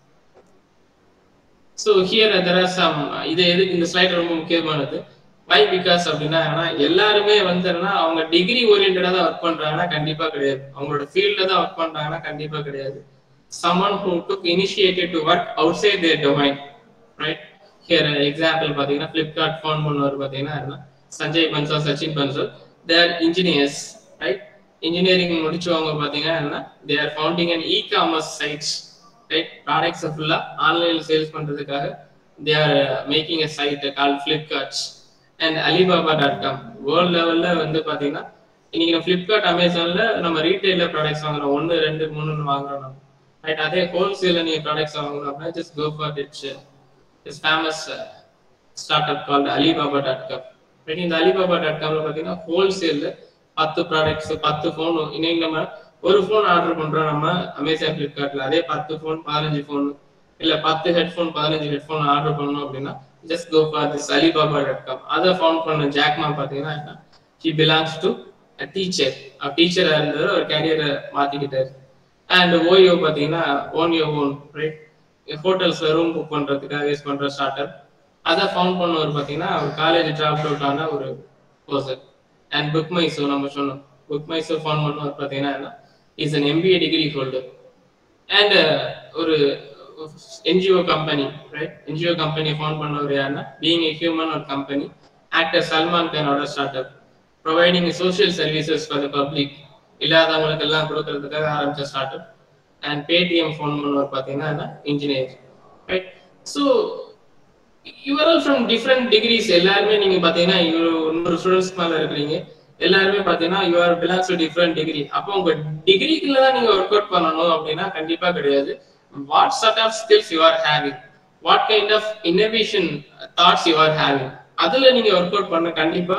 so here there are some இது எது இந்த ஸ்லைட் ரொம்ப முக்கியமானது வை பிகாஸ் அப்படின்னா ஏன்னா எல்லாருமே வந்து என்னன்னா அவங்க டிகிரி ஓரியன்டா தான் ஒர்க் பண்றாங்கன்னா கண்டிப்பா கிடையாது அவங்களோட ஃபீல்ட்ல தான் ஒர்க் பண்றாங்கன்னா கண்டிப்பா கிடையாது someone who took initiated to work outside their domain right here example பாத்தீங்கன்னா ஃபிளிப்கார்ட் ஃபோன் பண்ணவர் பாத்தீங்கன்னா என்ன Sanjay Bansal Sachin Bansal their engineers right engineering முடிச்சவங்க பாத்தீங்கன்னா என்ன they are founding and e commerce sites right products ஃபுல்லா ஆன்லைன்ல சேல்ஸ் பண்றதுக்காக they are making a site call Flipkart's and Alibaba dot com world லெவல்ல வந்து பாத்தீங்கன்னா இன்னைக்கு நம்ம ஃபிளிப்கார்ட் அமேசான்ல நம்ம ரீட்டைல ப்ராடக்ட்ஸ் வாங்குறோம் ஒன்னு ரெண்டு மூணுன்னு வாங்குறோம் நம்ம ரைட் அதே ஹோல்சேல நீங்க ப்ராடக்ட்ஸ் வாங்கணும் அப்படின்னா just go for it's it's famous startup called Alibaba dot com right இந்த அலிபாபா டாட் காம்ல பாத்தீங்கன்னா ஹோல்சேல்ல பத்து ப்ராடக்ட்ஸ் பத்து ஃபோன் இன்னைக்கு நம்ம ஒரு ஃபோன் ஆர்டர் பண்றோம் நம்ம அமேசான் ஃபிளிப்கார்ட்ல அதே பத்து ஃபோன் பதினஞ்சு ஃபோன் இல்ல பத்து ஹெட்ஃபோன் பதினஞ்சு ஹெட்ஃபோன் ஆர்டர் பண்ணணும் அப்படின்னா just go for this Alibaba dot com அதை ஃபவுண்ட் பண்ண ஜாக்மா பாத்தீங்கன்னா என்ன ஹி பிலாங்ஸ் டு டீச்சர் அவர் டீச்சரா இருந்தவர் அவர் கேரியரை மாத்திக்கிட்டாரு அண்ட் ஓயோ பாத்தீங்கன்னா ஓன் யோ ஓன் ரைட் ஹோட்டல்ஸ்ல ரூம் புக் பண்றதுக்காக யூஸ் பண்ற ஸ்டார்ட் அப் அதை ஃபவுண்ட் பண்ணவர் பாத்தீங்கன்னா அவர் காலேஜ் டிராப் அவுட் ஆன ஒரு பர்சன் அண்ட் புக் மைசோ நம்ம சொன்னோம் புக் மைசோ ஃபவுண்ட் பண்ணவர் பாத்தீங்கன்னா என்ன is an MBA degree holder and ஒரு NGO company right NGO company found பண்ணவர் யாருன்னா பீங் ஏ ஹியூமன் ஒரு கம்பெனி ஆக்டர் சல்மான் கானோட startup providing social services for the public இல்லாதவங்களுக்கு எல்லாம் கொடுக்கறதுக்காக ஆரம்பிச்ச startup and Paytm found பண்ணுவார் பார்த்தீங்கன்னா engineer right so you are all from different degrees எல்லாருமே நீங்க பாத்தீங்கன்னா இன்னொரு ஸ்டூடெண்ட்ஸ் மேல இருக்கிறீங்க எல்லாருமே பாத்தீங்கன்னா you are belongs to different degree அப்போ உங்க டிகிரிக்குள்ள தான் நீங்க ஒர்க் அவுட் பண்ணணும் அப்படின்னா கண்டிப்பா கிடையாது what sort of skills you are having what kind of innovation thoughts you are having அதுல நீங்க ஒர்க் அவுட் பண்ண கண்டிப்பா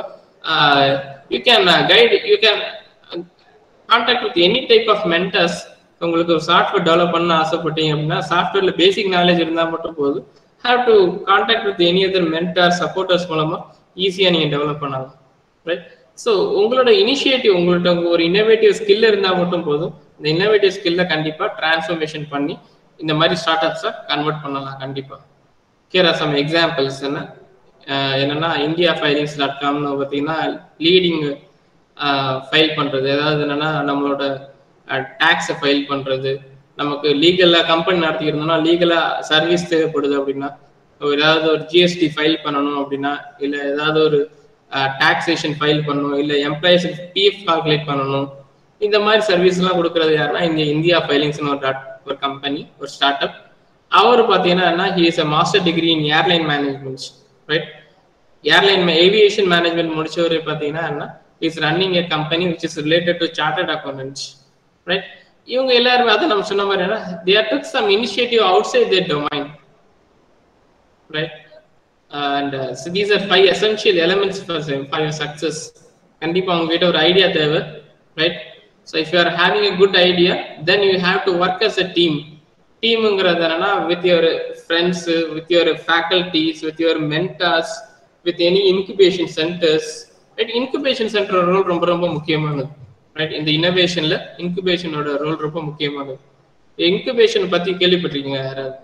you can guide you can contact with any type of mentors உங்களுக்கு ஒரு சாஃப்ட்வேர் டெவலப் பண்ண ஆசைப்பட்டீங்க அப்படின்னா சாஃப்ட்வேர்ல பேசிக் நாலேஜ் இருந்தால் மட்டும் போதும் have to contact with any other mentor supporters மூலமா ஈஸியா நீங்க டெவலப் பண்ணலாம் ரைட் ஸோ உங்களோட இனிஷியேட்டிவ் உங்கள்ட்ட ஒரு இன்னோவேட்டிவ் ஸ்கில் இருந்தால் மட்டும் போதும் இந்த இன்னோவேட்டிவ் ஸ்கில்ல கண்டிப்பா டிரான்ஸ்ஃபர்மேஷன் பண்ணி இந்த மாதிரி ஸ்டார்ட் அப்ஸை கன்வெர்ட் பண்ணலாம் கண்டிப்பா ஹியர் ஆர் சம் எக்ஸாம்பிள்ஸ் என்ன அஹ் என்னன்னா இந்தியா ஃபைலிங்ஸ் டாட் காம்னு பார்த்தீங்கன்னா லீடிங் ஃபைல் பண்றது அதாவது என்னன்னா நம்மளோட டேக்ஸை ஃபைல் பண்றது நமக்கு லீகலா கம்பெனி நடத்திக்கிறோம்னா லீகலா சர்வீஸ் தேவைப்படுது அப்படின்னா ஒரு ஏதாவது ஒரு ஜிஎஸ்டி ஃபைல் பண்ணணும் அப்படின்னா இல்ல ஏதாவது ஒரு டாக்ஸேஷன் ஃபைல் பண்ணணும் இல்ல எம்ப்ளாயிஸ் பிஎஃப் கால்குலேட் பண்ணணும் இந்த மாதிரி சர்வீஸ் எல்லாம் கொடுக்கறது யாருன்னா இந்த இந்தியா ஃபைலிங்ஸ்னு ஒரு டாட் ஒரு கம்பெனி ஒரு ஸ்டார்ட் அப் அவர் பார்த்தீங்கன்னா he is a master degree in airline management right airline aviation management முடிச்சவர் பார்த்தீங்கன்னா என்ன is running a company which is related to chartered accountants right இவங்க எல்லாருமே அதை நம்ம சொன்ன மாதிரி என்ன their took some initiative outside their domain right and these are five essential elements for for your success கண்டிப்பாக உங்ககிட்ட ஒரு ஐடியா தேவை right so if you are having a good idea then you have to work as a team டீமுங்கிறது என்னன்னா with your friends with your faculties with your mentors with any incubation centers right incubation center role ரொம்ப ரொம்ப முக்கியமானது ரைட் இந்த இன்னோவேஷன்ல இன்குபேஷனோட ரோல் ரொம்ப முக்கியமானது இன்குபேஷன் பத்தி கேள்விப்பட்டிருக்கீங்க யாராவது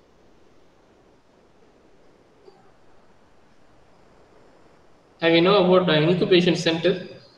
Have you know about uh, incubation center?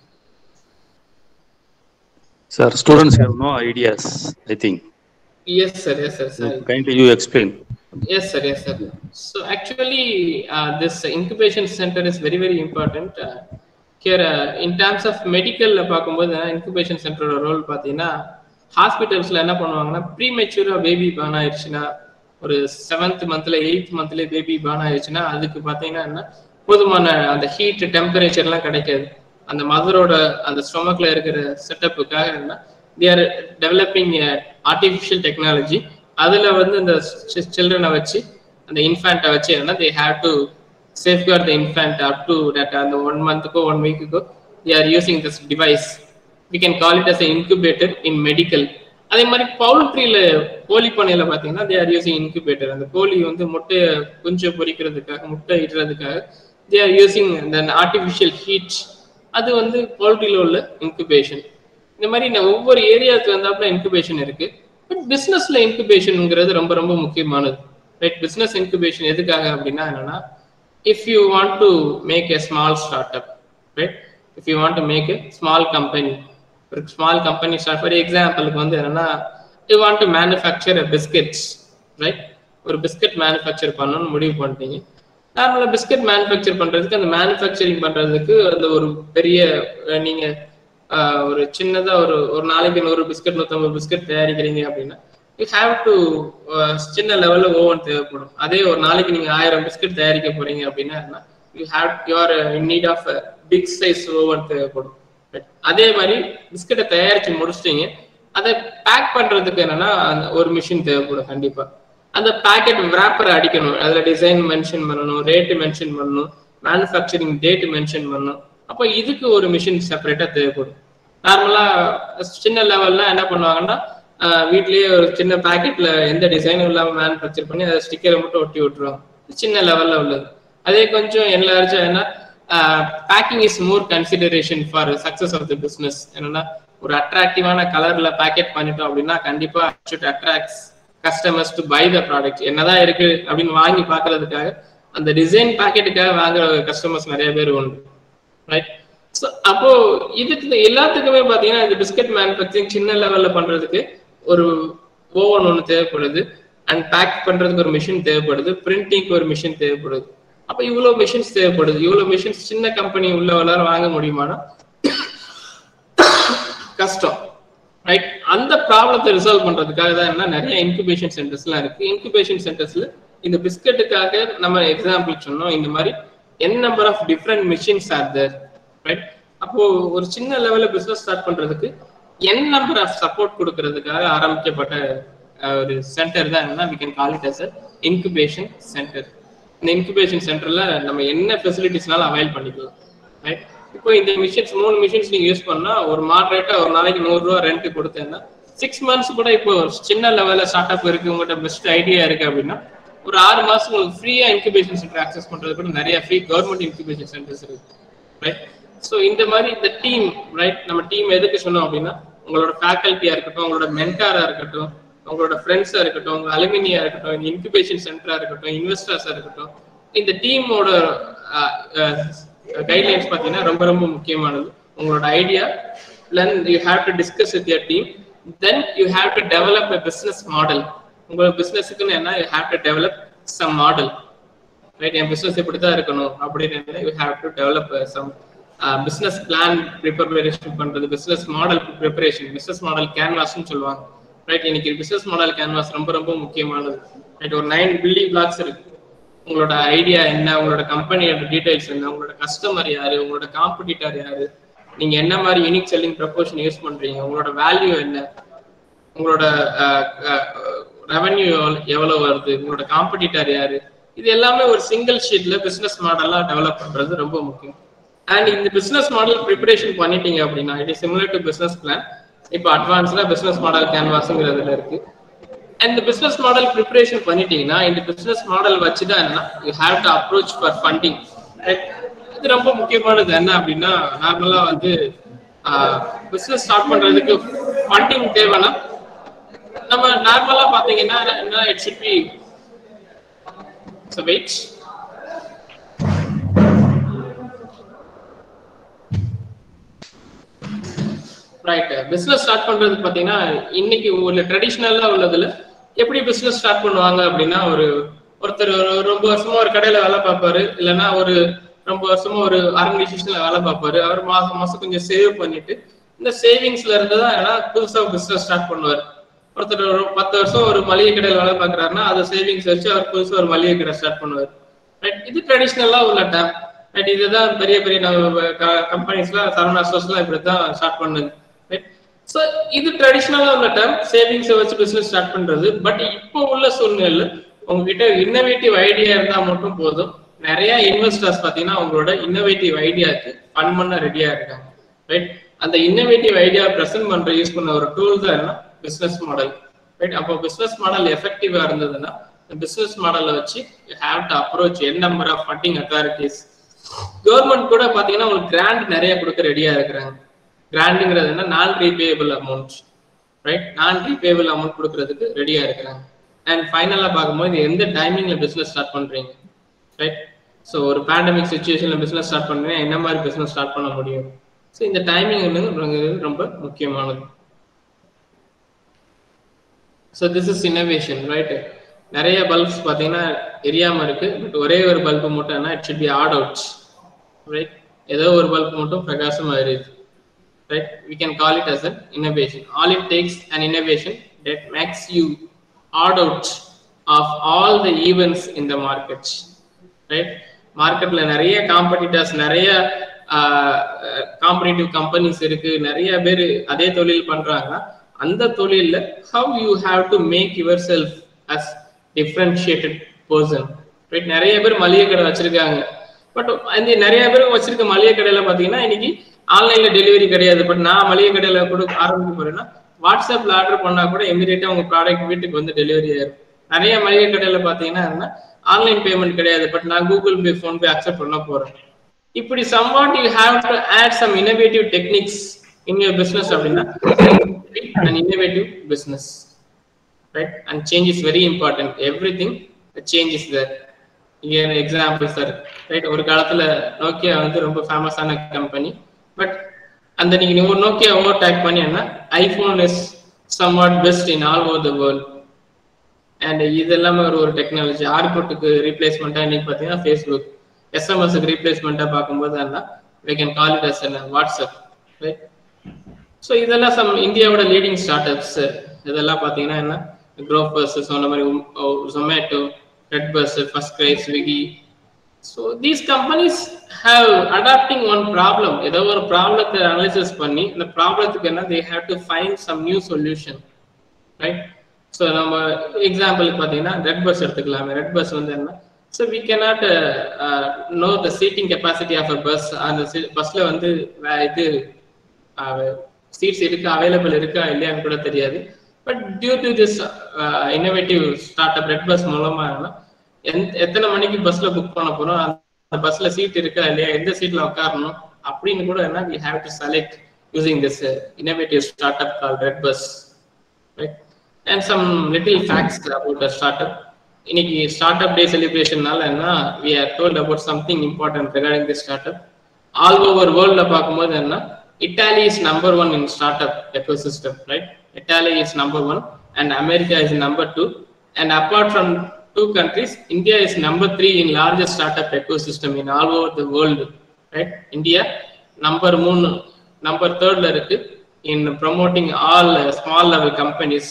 Sir, students have no ideas, I think. Yes, sir. Yes, sir. Sorry. Kindly you explain. Yes, sir. Yes, sir. So actually, uh, this incubation center is very, very important. Uh, here, uh, in terms of medical பார்க்கும்போது incubation center ரோல் பார்த்தீங்கன்னா ஹாஸ்பிட்டல்ஸ்ல என்ன பண்ணுவாங்கன்னா ப்ரீ மெச்சூரா பேபி பான் ஆயிடுச்சுன்னா ஒரு செவன்த் மந்த்ல எயித் மந்த்ல பேபி பான் ஆயிடுச்சுன்னா அதுக்கு பார்த்தீங்கன்னா என்ன போதுமான அந்த ஹீட் டெம்பரேச்சர்லாம் கிடைக்காது அந்த மதரோட அந்த ஸ்டொமக்ல இருக்கிற செட்டப்புக்காக என்ன they are developing artificial technology அதுல வந்து இந்த சில்ட்ரனை வச்சு அந்த இன்ஃபேண்ட்டை வச்சு என்ன they have to safeguard the infant up to that அந்த ஒன் மந்த்துக்கோ ஒன் வீக்குக்கோ they are using this device we can call it as incubator in medical அதே மாதிரி பவுல்ட்ரியில கோழி பண்ணையில பாத்தீங்கன்னா தே ஆர் யூசிங் இன்குபேட்டர் அந்த கோழி வந்து முட்டையை கொஞ்சம் பொரிக்கிறதுக்காக முட்டை இடுறதுக்காக தே ஆர் யூசிங் இந்த ஆர்டிஃபிஷியல் ஹீட் அது வந்து பவுல்ட்ரியில உள்ள இன்குபேஷன் இந்த மாதிரி நான் ஒவ்வொரு ஏரியாவுக்கு வந்தாப்புல இன்குபேஷன் இருக்கு பட் பிசினஸ்ல இன்குபேஷனுங்கிறது ரொம்ப ரொம்ப முக்கியமானது ரைட் பிசினஸ் இன்குபேஷன் எதுக்காக அப்படின்னா என்னன்னா if you want to make a small startup right if you want to make a small company ஒரு ஸ்மால் கம்பெனி ஸ்டார்ட் ஃபார் எக்ஸாம்பிளுக்கு வந்து என்னன்னா you want to manufacture biscuits right ஒரு பிஸ்கெட் மேனுஃபேக்சர் பண்ணணும்னு முடிவு பண்ணிட்டீங்க நார்மலாக பிஸ்கெட் மேனுஃபேக்சர் பண்றதுக்கு அந்த மேனுஃபேக்சரிங் பண்றதுக்கு அந்த ஒரு பெரிய அஹ், நீங்க ஆஹ், ஒரு சின்னதா ஒரு ஒரு நாளைக்கு நூறு பிஸ்கட் நூத்தம்பது பிஸ்கட் தயாரிக்கிறீங்க அப்படின்னா யூ ஹாவ் டு சின்ன லெவல்ல ஓவன் தேவைப்படும் அதே ஒரு நாளைக்கு நீங்க ஆயிரம் பிஸ்கட் தயாரிக்க போறீங்க அப்படின்னா you have you are in need of big size oven தேவைப்படும் Right. அதே மாதிரி பிஸ்கட்டை தயாரிச்சு முடிச்சிட்டீங்க அதை பேக் பண்றதுக்கு என்னன்னா அந்த ஒரு மிஷின் தேவைப்படும் கண்டிப்பா அந்த பேக்கெட் wrapper அடிக்கணும் அதுல டிசைன் மென்ஷன் பண்ணணும் ரேட்டு மென்ஷன் பண்ணணும் மேனுஃபேக்சரிங் டேட் மென்ஷன் பண்ணணும் அப்போ இதுக்கு ஒரு மிஷின் செப்பரேட்டா தேவைப்படும் நார்மலா சின்ன லெவல்ல என்ன பண்ணுவாங்கன்னா ஆஹ் வீட்லயே ஒரு சின்ன பாக்கெட்ல எந்த டிசைனும் இல்லாம மேனுஃபேக்சர் பண்ணி அதை ஸ்டிக்கரை மட்டும் ஒட்டி விட்டுருவாங்க இது சின்ன லெவல்ல உள்ளது அதே கொஞ்சம் எல்லாருச்சும் என்ன packing is more consideration for success of the business என்னன்னா ஒரு அட்ராக்டிவான கலர்ல பேக்கெட் பண்ணிட்டோம் அப்படின்னா கண்டிப்பா should attracts customers to buy the product என்னதான் இருக்கு அப்படின்னு வாங்கி பார்க்கிறதுக்காக அந்த டிசைன் பேக்கெட்டுக்காக வாங்குற கஸ்டமர்ஸ் நிறைய பேர் உண்டு ரைட் ஸோ அப்போ இதுக்கு எல்லாத்துக்குமே பார்த்தீங்கன்னா இந்த பிஸ்கட் மேனுஃபேக்சரிங் சின்ன லெவல்ல பண்றதுக்கு ஒரு ஓவன் ஒன்று தேவைப்படுது அண்ட் பேக் பண்றதுக்கு ஒரு மிஷின் தேவைப்படுது பிரிண்டிங்க்கு ஒரு மிஷின் தேவைப்படுது அப்போ இவ்வளோ மிஷின்ஸ் தேவைப்படுது இவ்வளோ மிஷின்ஸ் சின்ன கம்பெனி உள்ள எல்லாரும் வாங்க முடியுமானா கஷ்டம் ரைட் அந்த ப்ராப்ளத்தை ரிசால்வ் பண்றதுக்காக தான் என்ன நிறைய இன்குபேஷன் சென்டர்ஸ்லாம் இருக்கு இன்குபேஷன் சென்டர்ஸ்ல இந்த பிஸ்கட்டுக்காக நம்ம எக்ஸாம்பிள் சொன்னோம் இந்த மாதிரி n number of different machines are there right அப்போ ஒரு சின்ன லெவல்ல பிசினஸ் ஸ்டார்ட் பண்றதுக்கு என் நம்பர் ஆஃப் சப்போர்ட் கொடுக்கறதுக்காக ஆரம்பிக்கப்பட்ட அஹ், ஒரு சென்டர் தான் என்னன்னா we can call it as incubation center இந்த இன்குபேஷன் சென்டர்ல நம்ம என்ன ஃபெசிலிட்டிஸ்னாலும் அவைல் பண்ணிக்கலாம் ரைட் இப்போ இந்த மிஷின்ஸ் மூணு மிஷின்ஸ் நீங்க யூஸ் பண்ணா ஒரு மாடரேட்டா ஒரு நாளைக்கு நூறு ரூபா ரெண்ட் கொடுத்தேன்னா சிக்ஸ் மந்த்ஸ் கூட இப்போ சின்ன லெவல்ல ஸ்டார்ட் அப் இருக்கு உங்கள்கிட்ட பெஸ்ட் ஐடியா இருக்கு அப்படின்னா ஒரு ஆறு மாசம் உங்களுக்கு ஃப்ரீயா இன்குபேஷன் சென்டர் ஆக்சஸ் பண்றது கூட நிறைய ஃப்ரீ கவர்மெண்ட் இன்குபேஷன் சென்டர்ஸ் இருக்கு ரைட் ஸோ இந்த மாதிரி இந்த டீம் ரைட் நம்ம டீம் எதுக்கு சொன்னோம் அப்படின்னா உங்களோட ஃபேக்கல்ட்டியா இருக்கட்டும் உங்களோட மென்டாரா இருக்கட்டும் உங்களோட ஃப்ரெண்ட்ஸா இருக்கட்டும் உங்க அலுமினியா இருக்கட்டும் இன்குபேஷன் சென்டரா இருக்கட்டும் இன்வெஸ்டர்ஸா இருக்கட்டும் இந்த டீமோட கைட்லைன்ஸ் பார்த்தீங்கன்னா ரொம்ப ரொம்ப முக்கியமானது உங்களோட idea then you have to discuss with your team then you have to develop a business model உங்களோட பிஸ்னஸுக்குன்னு என்ன you have to develop some model right என் பிஸ்னஸ் இப்படி தான் இருக்கணும் அப்படின்னு you have to develop some business plan preparation பண்றது business model preparation business model கேன்வாஸ்னு சொல்லுவாங்க ரைட் இன்னைக்கு பிஸ்னஸ் மாடல் கேன்வாஸ் ரொம்ப ரொம்ப முக்கியமானது ரைட் ஒரு நைன் பில்டிங் பிளாக்ஸ் இருக்கு உங்களோட ஐடியா என்ன உங்களோட கம்பெனியோட டீடைல்ஸ் என்ன உங்களோட கஸ்டமர் யாரு உங்களோட காம்படிட்டர் யாரு நீங்க என்ன மாதிரி யூனிக் செல்லிங் ப்ரப்போஷன் யூஸ் பண்றீங்க உங்களோட வேல்யூ என்ன உங்களோட ரெவன்யூ எவ்வளவு வருது உங்களோட காம்படிட்டர் யாரு இது எல்லாமே ஒரு சிங்கிள் ஷீட்ல பிசினஸ் மாடலா டெவலப் பண்றது ரொம்ப முக்கியம் அண்ட் இந்த பிசினஸ் மாடல் ப்ரிப்பரேஷன் பண்ணிட்டீங்க அப்படின்னா it is similar to business plan இப்போ அட்வான்ஸ்டா பிசினஸ் மாடல் கேன்வாஸ்ங்கிறதுல இருக்கு அண்ட் பிசினஸ் மாடல் ப்ரிப்பரேஷன் பண்ணிட்டீங்கன்னா இந்த பிசினஸ் மாடல் வச்சு தான் என்ன you have to approach for funding இது ரொம்ப முக்கியமானது என்ன அப்படின்னா நார்மலா வந்து பிசினஸ் ஸ்டார்ட் பண்றதுக்கு ஃபண்டிங் தேவைன்னா நம்ம நார்மலா பாத்தீங்கன்னா என்ன it should be so wait right business start பண்றது பாத்தீங்கன்னா இன்னைக்கு உள்ள ட்ரெடிஷ்னலா உள்ளதுல எப்படி பிசினஸ் ஸ்டார்ட் பண்ணுவாங்க அப்படின்னா ஒரு ஒருத்தர் ஒரு ரொம்ப வருஷமா ஒரு கடையில வேலை பார்ப்பாரு இல்லைன்னா ஒரு ரொம்ப வருஷமா ஒரு ஆர்கனைசேஷன்ல வேலை பார்ப்பாரு அவர் மாசம் மாசம் கொஞ்சம் சேவ் பண்ணிட்டு இந்த சேவிங்ஸ்ல இருந்து தான் ஏன்னா புதுசா பிசினஸ் ஸ்டார்ட் பண்ணுவார் ஒருத்தர் ஒரு பத்து வருஷம் ஒரு மளிகை கடையில் வேலை பார்க்கறாருன்னா அதை சேவிங்ஸ் வச்சு அவர் புதுசா ஒரு மளிகை கடை ஸ்டார்ட் பண்ணுவார் ரைட் இது ட்ரெடிஷ்னலா உள்ள டைம் ரைட் இதுதான் பெரிய பெரிய நம்ம கம்பெனிஸ்ல சரவணா ஸ்டோர்ஸ்லாம் இப்படி தான் ஸ்டார்ட் பண்ணுது ரைட் ஸோ இது ட்ரெடிஷ்னலா உள்ள டைம் சேவிங்ஸை வச்சு பிசினஸ் ஸ்டார்ட் பண்றது பட் இப்போ உள்ள சூழ்நிலையில உங்ககிட்ட இன்னோவேட்டிவ் ஐடியா இருந்தா மட்டும் போதும் நிறைய இன்வெஸ்டர்ஸ் பாத்தீங்கன்னா உங்களோட இன்னோவேட்டிவ் ஐடியாக்கு ஃபன் பண்ண ரெடியா இருக்காங்க ரைட் அந்த இன்னோவேட்டிவ் ஐடியா ப்ரெசென்ட் பண்ற யூஸ் பண்ண ஒரு டூல் தான் என்ன பிசினஸ் மாடல் ரைட் அப்போ பிசினஸ் மாடல் எஃபெக்டிவா இருந்ததுன்னா பிசினஸ் மாடலை வச்சு you have to approach n number of funding authorities government கூட பாத்தீங்கன்னா உங்களுக்கு கிராண்ட் நிறைய கொடுக்க ரெடியா இருக்கிறாங்க கிராண்டுங்கிறது என்ன non repayable amount right non repayable amount கொடுக்கறதுக்கு ரெடியா இருக்கிறாங்க அண்ட் ஃபைனலா பார்க்கும்போது எந்த டைமிங்ல பிசினஸ் ஸ்டார்ட் பண்றீங்க ரைட் ஸோ ஒரு பேண்டமிக் சுச்சுவேஷன்ல பிசினஸ் ஸ்டார்ட் பண்றீங்கன்னா என்ன மாதிரி பிசினஸ் ஸ்டார்ட் பண்ண முடியும் ஸோ இந்த டைமிங் வந்து ரொம்ப முக்கியமானது so this is innovation right நிறைய பல்ப்ஸ் பார்த்தீங்கன்னா எரியாம இருக்கு பட் ஒரே ஒரு பல்பு மட்டும் என்ன it should be odd out right ஏதோ ஒரு பல்ப் மட்டும் பிரகாசமா எரியுது right we can call it as an innovation all it takes an innovation that makes you odd out of all the events in the market right மார்க்கெட்ல நிறைய காம்படிட்டர்ஸ் நிறைய காம்படிட்டிவ் கம்பெனிஸ் இருக்கு நிறைய பேர் அதே தொழில் பண்றாங்க அந்த தொழில்ல how you have to make yourself as differentiated person right நிறைய பேர் மளிகை கடை வச்சிருக்காங்க பட் அந்த நிறைய பேர் வச்சிருக்க மளிகை கடையில பாத்தீங்கன்னா இன்னைக்கு ஆன்லைன்ல டெலிவரி கிடையாது பட் நான் மளிகை கடையில கூட ஆரம்பிக்க போறேன்னா வாட்ஸ்அப்ல ஆர்டர் பண்ணா கூட இமீடியட்டா உங்க ப்ராடக்ட் வீட்டுக்கு வந்து டெலிவரி ஆயிரும் நிறைய மளிகை கடையில பாத்தீங்கன்னா ஆன்லைன் பேமெண்ட் கிடையாது பட் நான் Google Pay PhonePe accept பண்ண போறேன் இப்படி somewhat you have to add some innovative techniques in your business அப்படின்னா and innovative business right and change is very important everything change is தர் இங்கே எக்ஸாம்பிள் சார் ரைட் ஒரு காலத்துல நோக்கியா வந்து ரொம்ப ஃபேமஸான கம்பெனி பட் அந்த நீங்க ஒரு நோக்கியா ஓவர் டேக் பண்ணி என்ன iPhone is somewhat best in all over the world and இது எல்லாமே ஒரு ஒரு டெக்னாலஜி ஆர்குட்டுக்கு ரீப்ளேஸ்மெண்ட்டாக இன்னைக்கு பார்த்தீங்கன்னா ஃபேஸ்புக் எஸ்எம்எஸ்க்கு ரீப்ளேஸ்மெண்ட்டாக பார்க்கும்போது என்ன we can call it as என்ன வாட்ஸ்அப் ரைட் ஸோ இதெல்லாம் சம் இந்தியாவோட லீடிங் ஸ்டார்ட் அப்ஸ் இதெல்லாம் பார்த்தீங்கன்னா என்ன க்ரோப் பஸ் சொன்ன மாதிரி Zomato redBus FirstCry Swiggy so these companies have adapting one problem ஏதோ ஒரு ப்ராப்ளத்தை அனலைசிஸ் பண்ணி இந்த ப்ராப்ளத்துக்கு என்ன they have to find some new solution right so நம்ம எக்ஸாம்பிளுக்கு பார்த்தீங்கன்னா ரெட் பஸ் எடுத்துக்கலாமே ரெட் பஸ் வந்து என்ன so we cannot no the seating capacity of a bus அந்த பஸ்ல வந்து இது சீட்ஸ் இருக்கு அவைலபிள் இருக்கா இல்லையான்னு கூட தெரியாது but due to this innovative startup redBus மூலமா எத்தனை மணிக்கு பஸ்ல புக் பண்ண போறோம் அந்த பஸ்ல சீட் இருக்கா இல்லையா எந்த சீட்ல உட்காரணும் அப்படின்னு கூட என்ன we have to select using this innovative startup call redBus right and some little facts about a startup இன்னைக்கு ஸ்டார்ட் அப் டே செலிப்ரேஷன்னால என்ன we are told about something important regarding the startup all over வேர்ல்ட்ல பார்க்கும்போது என்ன Italy is number one in startup ecosystem right Italy is number one and America is number two and apart from two countries India is number three in largest startup ecosystem in all over the world right India number மூணு நம்பர் தேர்ட்ல இருக்கு in promoting all small level companies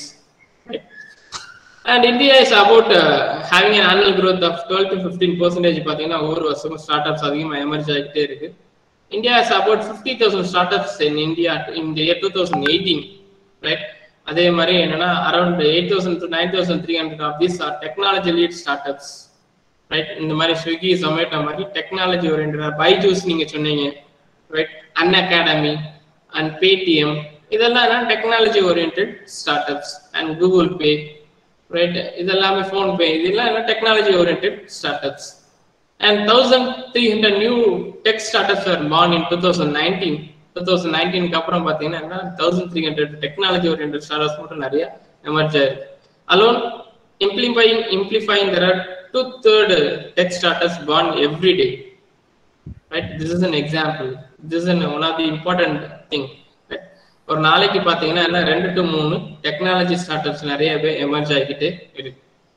and India is about having an annual growth of twelve to fifteen percentage பார்த்தீங்கன்னா ஒவ்வொரு வருஷமும் ஸ்டார்ட் அப்ஸ் அதிகமாக எமர்ஜ் ஆகிட்டே இருக்கு India is about fifty thousand startups in India இந்த year two thousand eighteen right அதே மாதிரி என்னன்னா around eight thousand to nine thousand three hundred of these are technology lead startups right இந்த மாதிரி ஸ்விக்கி ஜொமேட்டோ மாதிரி டெக்னாலஜி ஓரியன்டா பைஜூஸ் நீங்க சொன்னீங்க right Unacademy and Paytm இதெல்லாம் technology oriented startups and Google Pay right இதெல்லாமே ஃபோன் பே இதெல்லாம் என்ன technology oriented startups and thousand three hundred new tech startups are born in two thousand nineteen two thousand நைன்டீனுக்கு அப்புறம் பார்த்தீங்கன்னா thousand three hundred technology oriented startups மட்டும் நிறைய எமர்ஜ் ஆயிருக்கு alone amplifying amplifying there are two third tech startups born every day right this is an example this is one of the important thing ஒரு நாளைக்கு பாத்தீங்கன்னா என்ன ரெண்டு டு மூணு டெக்னாலஜி ஸ்டார்ட் அப்ஸ் நிறைய பேர் எமர்ஜ் ஆகிக்கிட்டே இருக்கு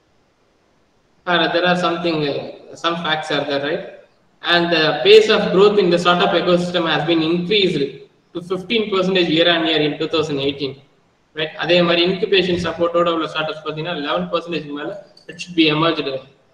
there are something uh, some facts are there right and the pace of growth in the startup ecosystem has been increased to 15 percentage year on year in 2018 right அதே மாதிரி இன்குபேஷன் சப்போர்ட்டோட உள்ள ஸ்டார்ட்அப்ஸ் பார்த்தீங்கன்னா லெவன் பர்சன்டேஜ் மேல it should be emerged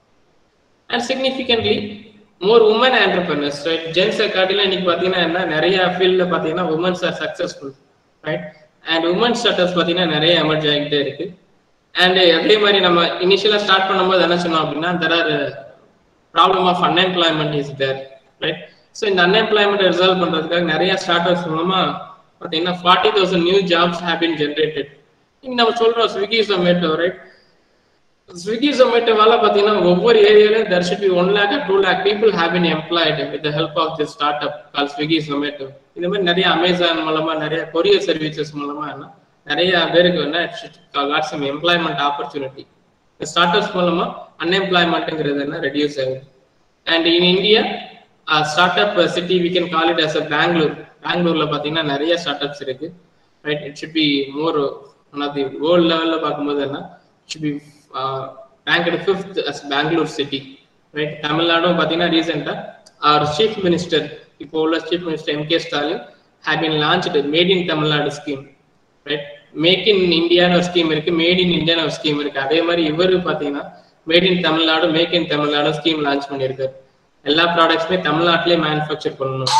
and significantly more woman entrepreneurs right gents காட்டிலாம் இன்னைக்கு பார்த்தீங்கன்னா என்ன நிறைய ஃபீல்டில் பார்த்தீங்கன்னா womens are successful right and woman starters பார்த்தீங்கன்னா நிறைய எமர்ஜ் ஆகிட்டே இருக்கு அண்ட் அதே மாதிரி நம்ம இனிஷியலாக ஸ்டார்ட் பண்ணும்போது என்ன சொன்னோம் அப்படின்னா there are problem of unemployment is there right so இந்த அன்எம்ப்ளாய்மெண்ட் ரிசால்வ் பண்ணுறதுக்காக நிறைய ஸ்டார்டர்ஸ் மூலமா பார்த்தீங்கன்னா forty thousand new jobs have been generated இன்னைக்கு நம்ம சொல்றோம் ஸ்விக்கி ஜொமேட்டோ ரைட் ஸ்விக்கி ஜொமேட்டோவால பார்த்தீங்கன்னா ஒவ்வொரு ஏரியாலையும் there should be one lakh two lakh people have been employed with help of the startup call Swiggy Zomato இந்த மாதிரி நிறைய அமேசான் மூலமா நிறைய கொரியர் சர்வீசஸ் மூலமா என்ன நிறைய பேருக்கு என்ன got some employment opportunity startups மூலமா அன்எம்ப்ளாய்மெண்ட்டுங்கிறது என்ன ரெடியூஸ் ஆகுது and in India startup city we can call it as a Bangalore பெங்களூர்ல பார்த்தீங்கன்னா நிறைய ஸ்டார்ட் அப்ஸ் இருக்கு right it should be more one of the world லெவல்ல பார்க்கும்போது என்ன should be ranked fifth as Bangalore city right தமிழ்நாடும் பார்த்தீங்கன்னா ரீசெண்டாக அவர் சீஃப் மினிஸ்டர் இப்போ உள்ள chief minister M K Stalin have been launched mat in Tamil Nadu scheme right make in இந்தியான்னு ஒரு ஸ்கீம் இருக்கு மேட் இன் இந்தியான்னு ஒரு ஸ்கீம் இருக்கு அதே மாதிரி இவரு பார்த்தீங்கன்னா made in Tamil Nadu make in Tamil Nadu scheme launch பண்ணியிருக்காரு எல்லா ப்ராடக்ட்ஸுமே தமிழ்நாட்டிலே மேனுஃபேக்சர் பண்ணணும்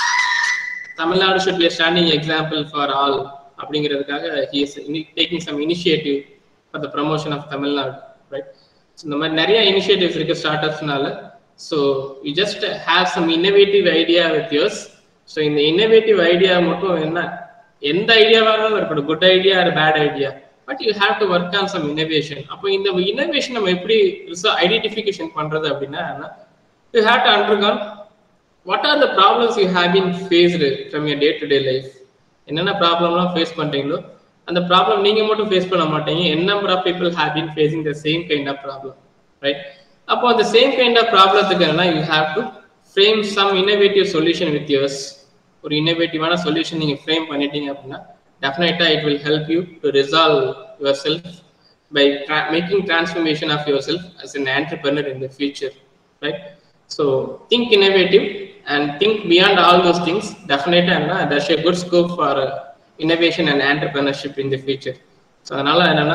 Tamil Nadu should be standing example for all அப்படிங்கிறதுக்காக he is taking some initiative for the promotion of Tamil Nadu right இந்த மாதிரி நிறைய இனிஷியேட்டிவ்ஸ் இருக்கு ஸ்டார்ட் அப்ஸ்னால so you just have some innovative idea with yours so இந்த இன்னோவேட்டிவ் ஐடியா மட்டும் என்ன எந்த ஐடியாவாக இருந்தாலும் இருக்கட்டும் good idea or bad idea but you have to work on some innovation அப்போ இந்த இன்னோவேஷன் நம்ம எப்படி ஐடென்டிஃபிகேஷன் பண்றது அப்படின்னா you have to undergone what are the problems you have been faced from your day to day life என்னென்ன ப்ராப்ளம்லாம் ஃபேஸ் பண்றீங்களோ அந்த ப்ராப்ளம் நீங்க மட்டும் ஃபேஸ் பண்ண மாட்டீங்க an number of people have been facing the same kind of problem right அப்போ அந்த சேம் கைண்ட் ஆஃப் ப்ராப்ளத்துக்கு என்ன you have to frame some innovative solution with yours ஒரு இன்னோவேட்டிவான சொல்யூஷன் நீங்க ஃப்ரேம் பண்ணிட்டீங்க அப்படின்னா டெஃபினட்டா it will help you to resolve yourself by making transformation of yourself as an entrepreneur in the future right so think innovative and think beyond all those things டெஃபினட்டா என்ன that's a good scope for innovation and entrepreneurship in the future. So அதனால என்னன்னா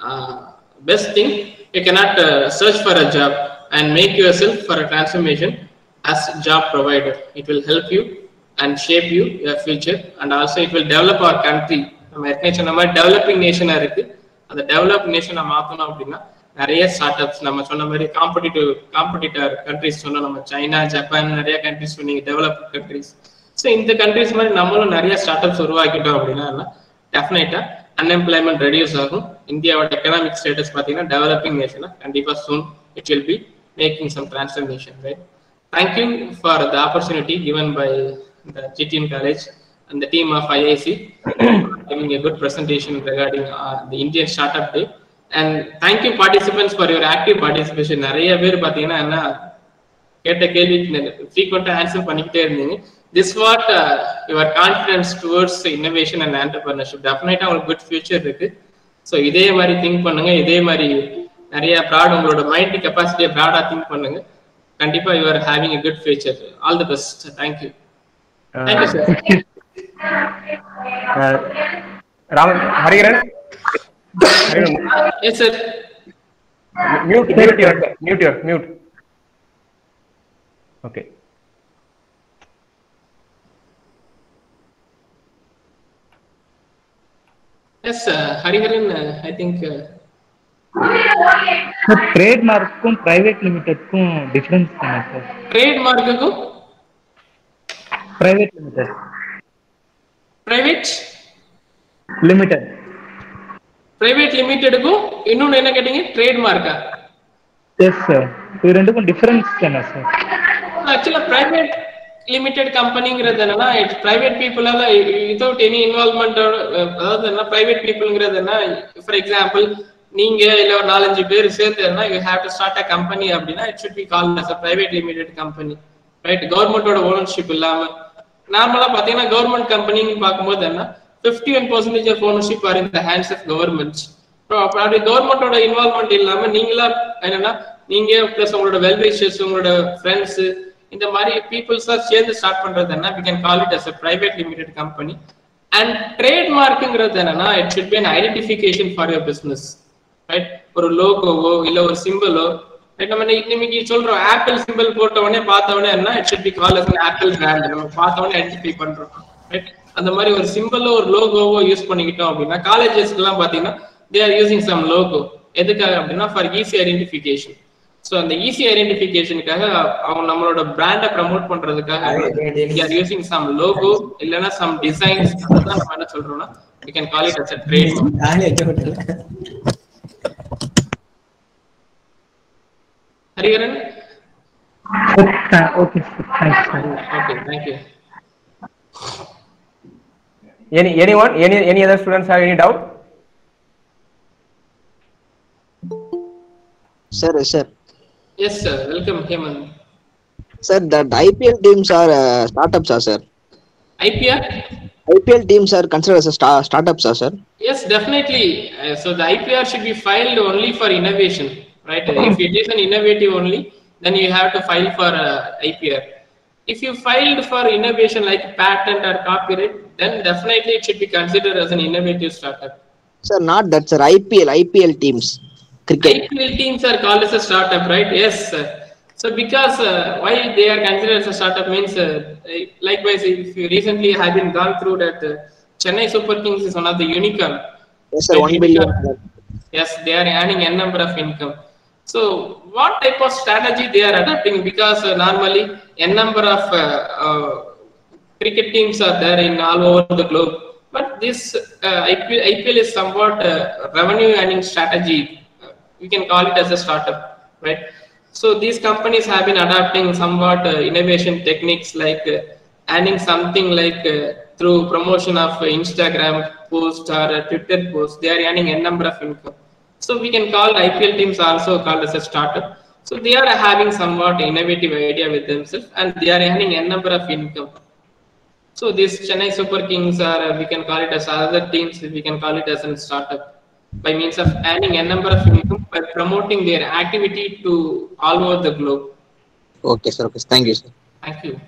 best thing you cannot uh, search for a job and make yourself for a transformation as job provider. It will help you and shape you your future and also it will develop our country. நம்ம ஏற்கனவே சொன்ன மாதிரி டெவலப்பிங் நேஷனா இருக்கு அந்த டெவலப் நேஷனை மாத்தணும் அப்படின்னா நிறைய ஸ்டார்ட் அப்ஸ் நம்ம சொன்ன மாதிரி காம்படிட்டிவ் காம்படிட்டர் கண்ட்ரிஸ் சொன்னோம் நம்ம சைனா ஜப்பான் நிறைய கண்ட்ரிஸ் சொன்னீங்க டெவலப் கண்ட்ரிஸ் ஸோ இந்த கண்ட்ரிஸ் மாதிரி நம்மளும் நிறைய ஸ்டார்ட் அப்ஸ் உருவாக்கிட்டோம் அப்படின்னா டெஃபினட்டா அன்எம்ப்ளாய்மெண்ட் ரெடியூஸ் ஆகும் இந்தியாவோட எக்கனாமிக் ஸ்டேட்டஸ் பார்த்தீங்கன்னா டெவலப்பிங் நேஷனா கண்டிப்பாக soon it will be making some transformation right thank you for the opportunity given by the GDN college and the team of IIC giving a good presentation regarding uh, the Indian Startup Day. And thank you participants for your active participation. நிறைய பேர் பார்த்தீங்கன்னா என்ன கேட்ட கேள்விக்கு ஃப்ரீக்வெண்ட்டாக ஆன்சர் பண்ணிக்கிட்டே இருந்தீங்க this what your confidence towards innovation and entrepreneurship டெஃபினட்டாக உங்களுக்கு குட் ஃபியூச்சர் இருக்கு ஸோ இதே மாதிரி திங்க் பண்ணுங்க இதே மாதிரி நிறைய ப்ராட் உங்களோட மைண்ட் கெப்பாசிட்டியை ப்ராடாக திங்க் பண்ணுங்க கண்டிப்பா you are having a good future all the best thank you thank you sir ah, Ram Hariharan Hariharan yes sir mute mute your mute your mute okay yes Hariharan I think sir trade மார்க்கும் பிரைவேட் லிமிடெட்க்கும் டிஃபரன்ஸ் என்ன சார் ட்ரேட் மார்க்குக்கும் private limited private limited private லிமிடெடுக்கும் இன்னொன்னு என்ன கேட்டீங்க ட்ரேட் மார்க்கா எஸ் சார் இது ரெண்டுக்கும் டிஃபரன்ஸ் என்ன சார் ஆக்சுவலா பிரைவேட் லிமிடெட் கம்பெனிங்கிறது என்னன்னா இட்ஸ் பிரைவேட் பீப்புளால வித்தவுட் எனி இன்வால்மெண்டோட அதாவது என்ன பிரைவேட் பீப்புள்ங்கிறது என்ன ஃபார் எக்ஸாம்பிள் நீங்க இல்ல ஒரு நாலஞ்சு பேர் சேர்ந்து என்ன you have to start a company அப்படின்னா it should be called as a private limited company right கவர்மெண்டோட ஓனர்ஷிப் இல்லாம நார்மலா பாத்தீங்கன்னா கவர்மெண்ட் கம்பெனின்னு பார்க்கும்போது என்ன fifty one percentage of ownership are in the hands of government அப்படி கவர்மெண்டோட இன்வால்மெண்ட் இல்லாம நீங்களா என்னன்னா நீங்க பிளஸ் உங்களோட வெல்விஷர்ஸ் உங்களோட ஃப்ரெண்ட்ஸ் இந்த மாதிரி பீப்புள்ஸா சேர்ந்து ஸ்டார்ட் பண்றது என்ன we can call it as a private limited company and trade மார்க்குங்கிறது என்னன்னா it should be an identification for your business right ஒரு லோகோவோ இல்ல ஒரு சிம்பிளோ ரைட் நம்ம இன்னைக்கு இன்னைக்கு சொல்றோம் ஆப்பிள் சிம்பிள் போட்ட உடனே பார்த்த உடனே என்ன it should be called as an Apple brand நம்ம பார்த்த உடனே ஐடென்டிஃபை பண்றோம் ரைட் அந்த மாதிரி ஒரு சிம்பிளோ ஒரு லோகோவோ யூஸ் பண்ணிக்கிட்டோம் அப்படின்னா காலேஜஸ்க்கு எல்லாம் பாத்தீங்கன்னா they are using some logo எதுக்காக அப்படின்னா ஃபார் ஈஸி ஐடென்டிஃபிகேஷன் ஸோ அந்த ஈஸி ஐடென்டிஃபிகேஷனுக்காக அவங்க நம்மளோட பிராண்டை ப்ரமோட் பண்றதுக்காக ஆர் யூசிங் சம் லோகோ இல்லைன்னா சம் டிசைன்ஸ் அதுதான் நம்ம என்ன சொல்றோம்னா we can call it as a trade Hariharan okay sir thanks sir okay thank you any any one any any other students have any doubt Sir, sir, yes sir welcome Hemanth sir, that IPL teams are uh, startups, ah, sir. IPR IPL teams are considered as a sta- startups, ah, sir. Yes, definitely. Uh, so the IPR should be filed only for innovation, right? if it is an innovative only, then you have to file for uh, IPR. If you filed for innovation like patent or copyright, then definitely it should be considered as an innovative startup. Sir, not that, sir. IPL, IPL teams, cricket. IPL teams are called as a startup, right? Yes. sir. So because uh, why they are considered as a startup means, uh, likewise, if you recently have been gone through that, uh, Chennai Super Kings is one of the unicorn. Yes, sir. One billion. sir. Yes, they are earning n number of income. So, what type of strategy they are adopting? Because uh, normally n number of uh, uh, cricket teams are there in all over the globe, but this uh, IPL, IPL is somewhat uh, revenue earning strategy. Uh, we can call it as a startup, right? So these companies have been adopting somewhat uh, innovation techniques like uh, earning something like uh, through promotion of uh, Instagram post or uh, Twitter post. They are earning a number of income. So we can call IPL teams also called as a startup. So they are having somewhat innovative idea with themselves and they are earning a number of income. So these Chennai Super Kings are uh, we can call it as other teams. We can call it as a startup by means of earning a number of income by promoting their activity to all over the globe. Okay, sir. Okay. Thank you, sir. Thank you.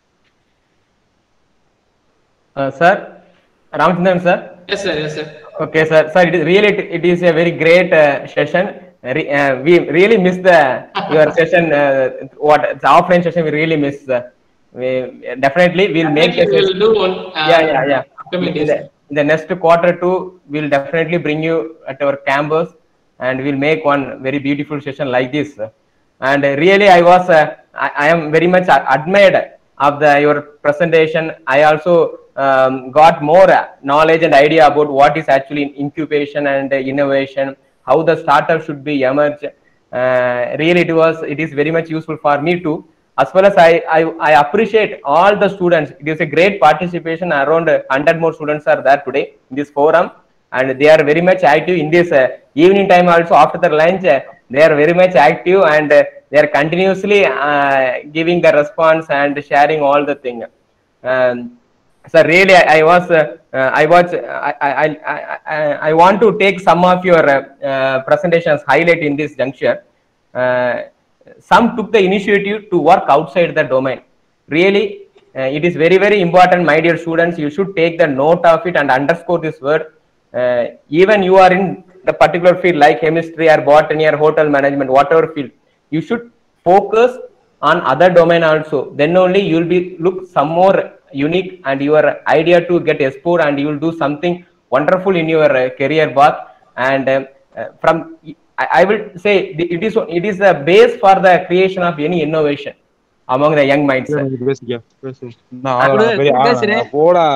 Sir Ramachandran sir Yes, sir. Yes, sir. Okay, sir. Sir, it is really it is a very great uh, session. Re- uh, we really miss the your session. Uh, what the offline session we really miss. Uh, we definitely we'll make Definitely the we'll do one. Uh, yeah yeah yeah. upcoming In days. the, in the next quarter two, we'll definitely bring you at our campus, and we'll make one very beautiful session like this. And uh, really, I was uh, I, I am very much admired of the your presentation. I also um, got more uh, knowledge and idea about what is actually incubation and uh, innovation, how the startup should be emerge. Uh, really, it was it is very much useful for me too. as well as I, I, I appreciate all the students. It is a great participation. Around 100 more students are there today in this forum, and they are very much active in this uh, evening time also after the lunch. uh, they are very much active and uh, they are continuously uh, giving the response and sharing all the thing. Um, so really, I, I was, uh, uh, I was, I, I, I, I, I want to take some of your uh, uh, presentations highlight in this juncture. Uh, some took the initiative to work outside the domain. Really, uh, it is very, very important, my dear students. You should take the note of it and underscore this word. Uh, even you are in the particular field like chemistry or botany or hotel management, whatever field, you should focus on other domain also. Then only you will be look some more unique and your idea to get explored and you will do something wonderful in your uh, career path. And um, uh, from I, I will say the- it is it is the base for the creation of any innovation among the young minds. sir. பேசுங்க பேசு நான் ஆளா, பெரிய ஆளா, போடா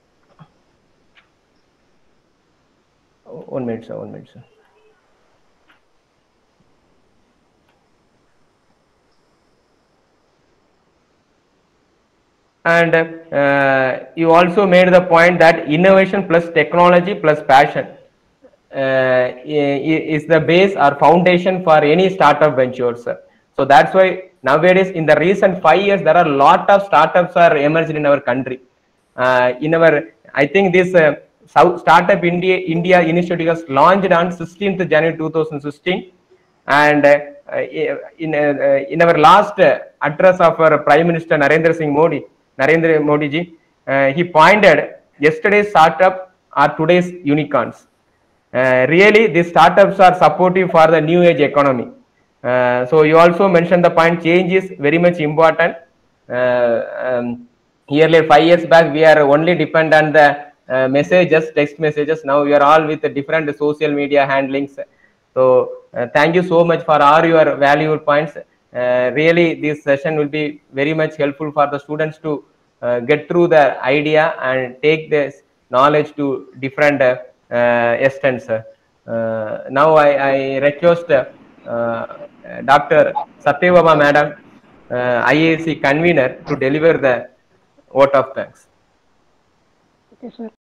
One minute, sir. One minute, sir. And uh, you also made the point that innovation plus technology plus passion uh, i- i- is the base or foundation for any startup ventures. sir. So that's why nowadays, in the recent five years, there are a lot of startups are emerged in our country. Uh, in our, I think this uh, South Startup India India initiative was launched on 16th January 2016, and uh, in uh, in our last uh, address of our Prime Minister Narendra Singh Modi, Narendra Modi ji, uh, he pointed yesterday's startup are today's unicorns. Uh, really, these startups are supportive for the new age economy. Uh, so you also mentioned the point change is very much important. Uh, um, earlier five years back, we are only depend on the uh, messages, text messages. Now we are all with the different social media handlings. So uh, thank you so much for all your valuable points. Uh, really, this session will be very much helpful for the students to uh, get through the idea and take this knowledge to different uh, uh, extents. Uh, now I, I request uh, Dr. Satyabama Madam, uh, IAC convener, to deliver the vote of thanks. Okay, sir.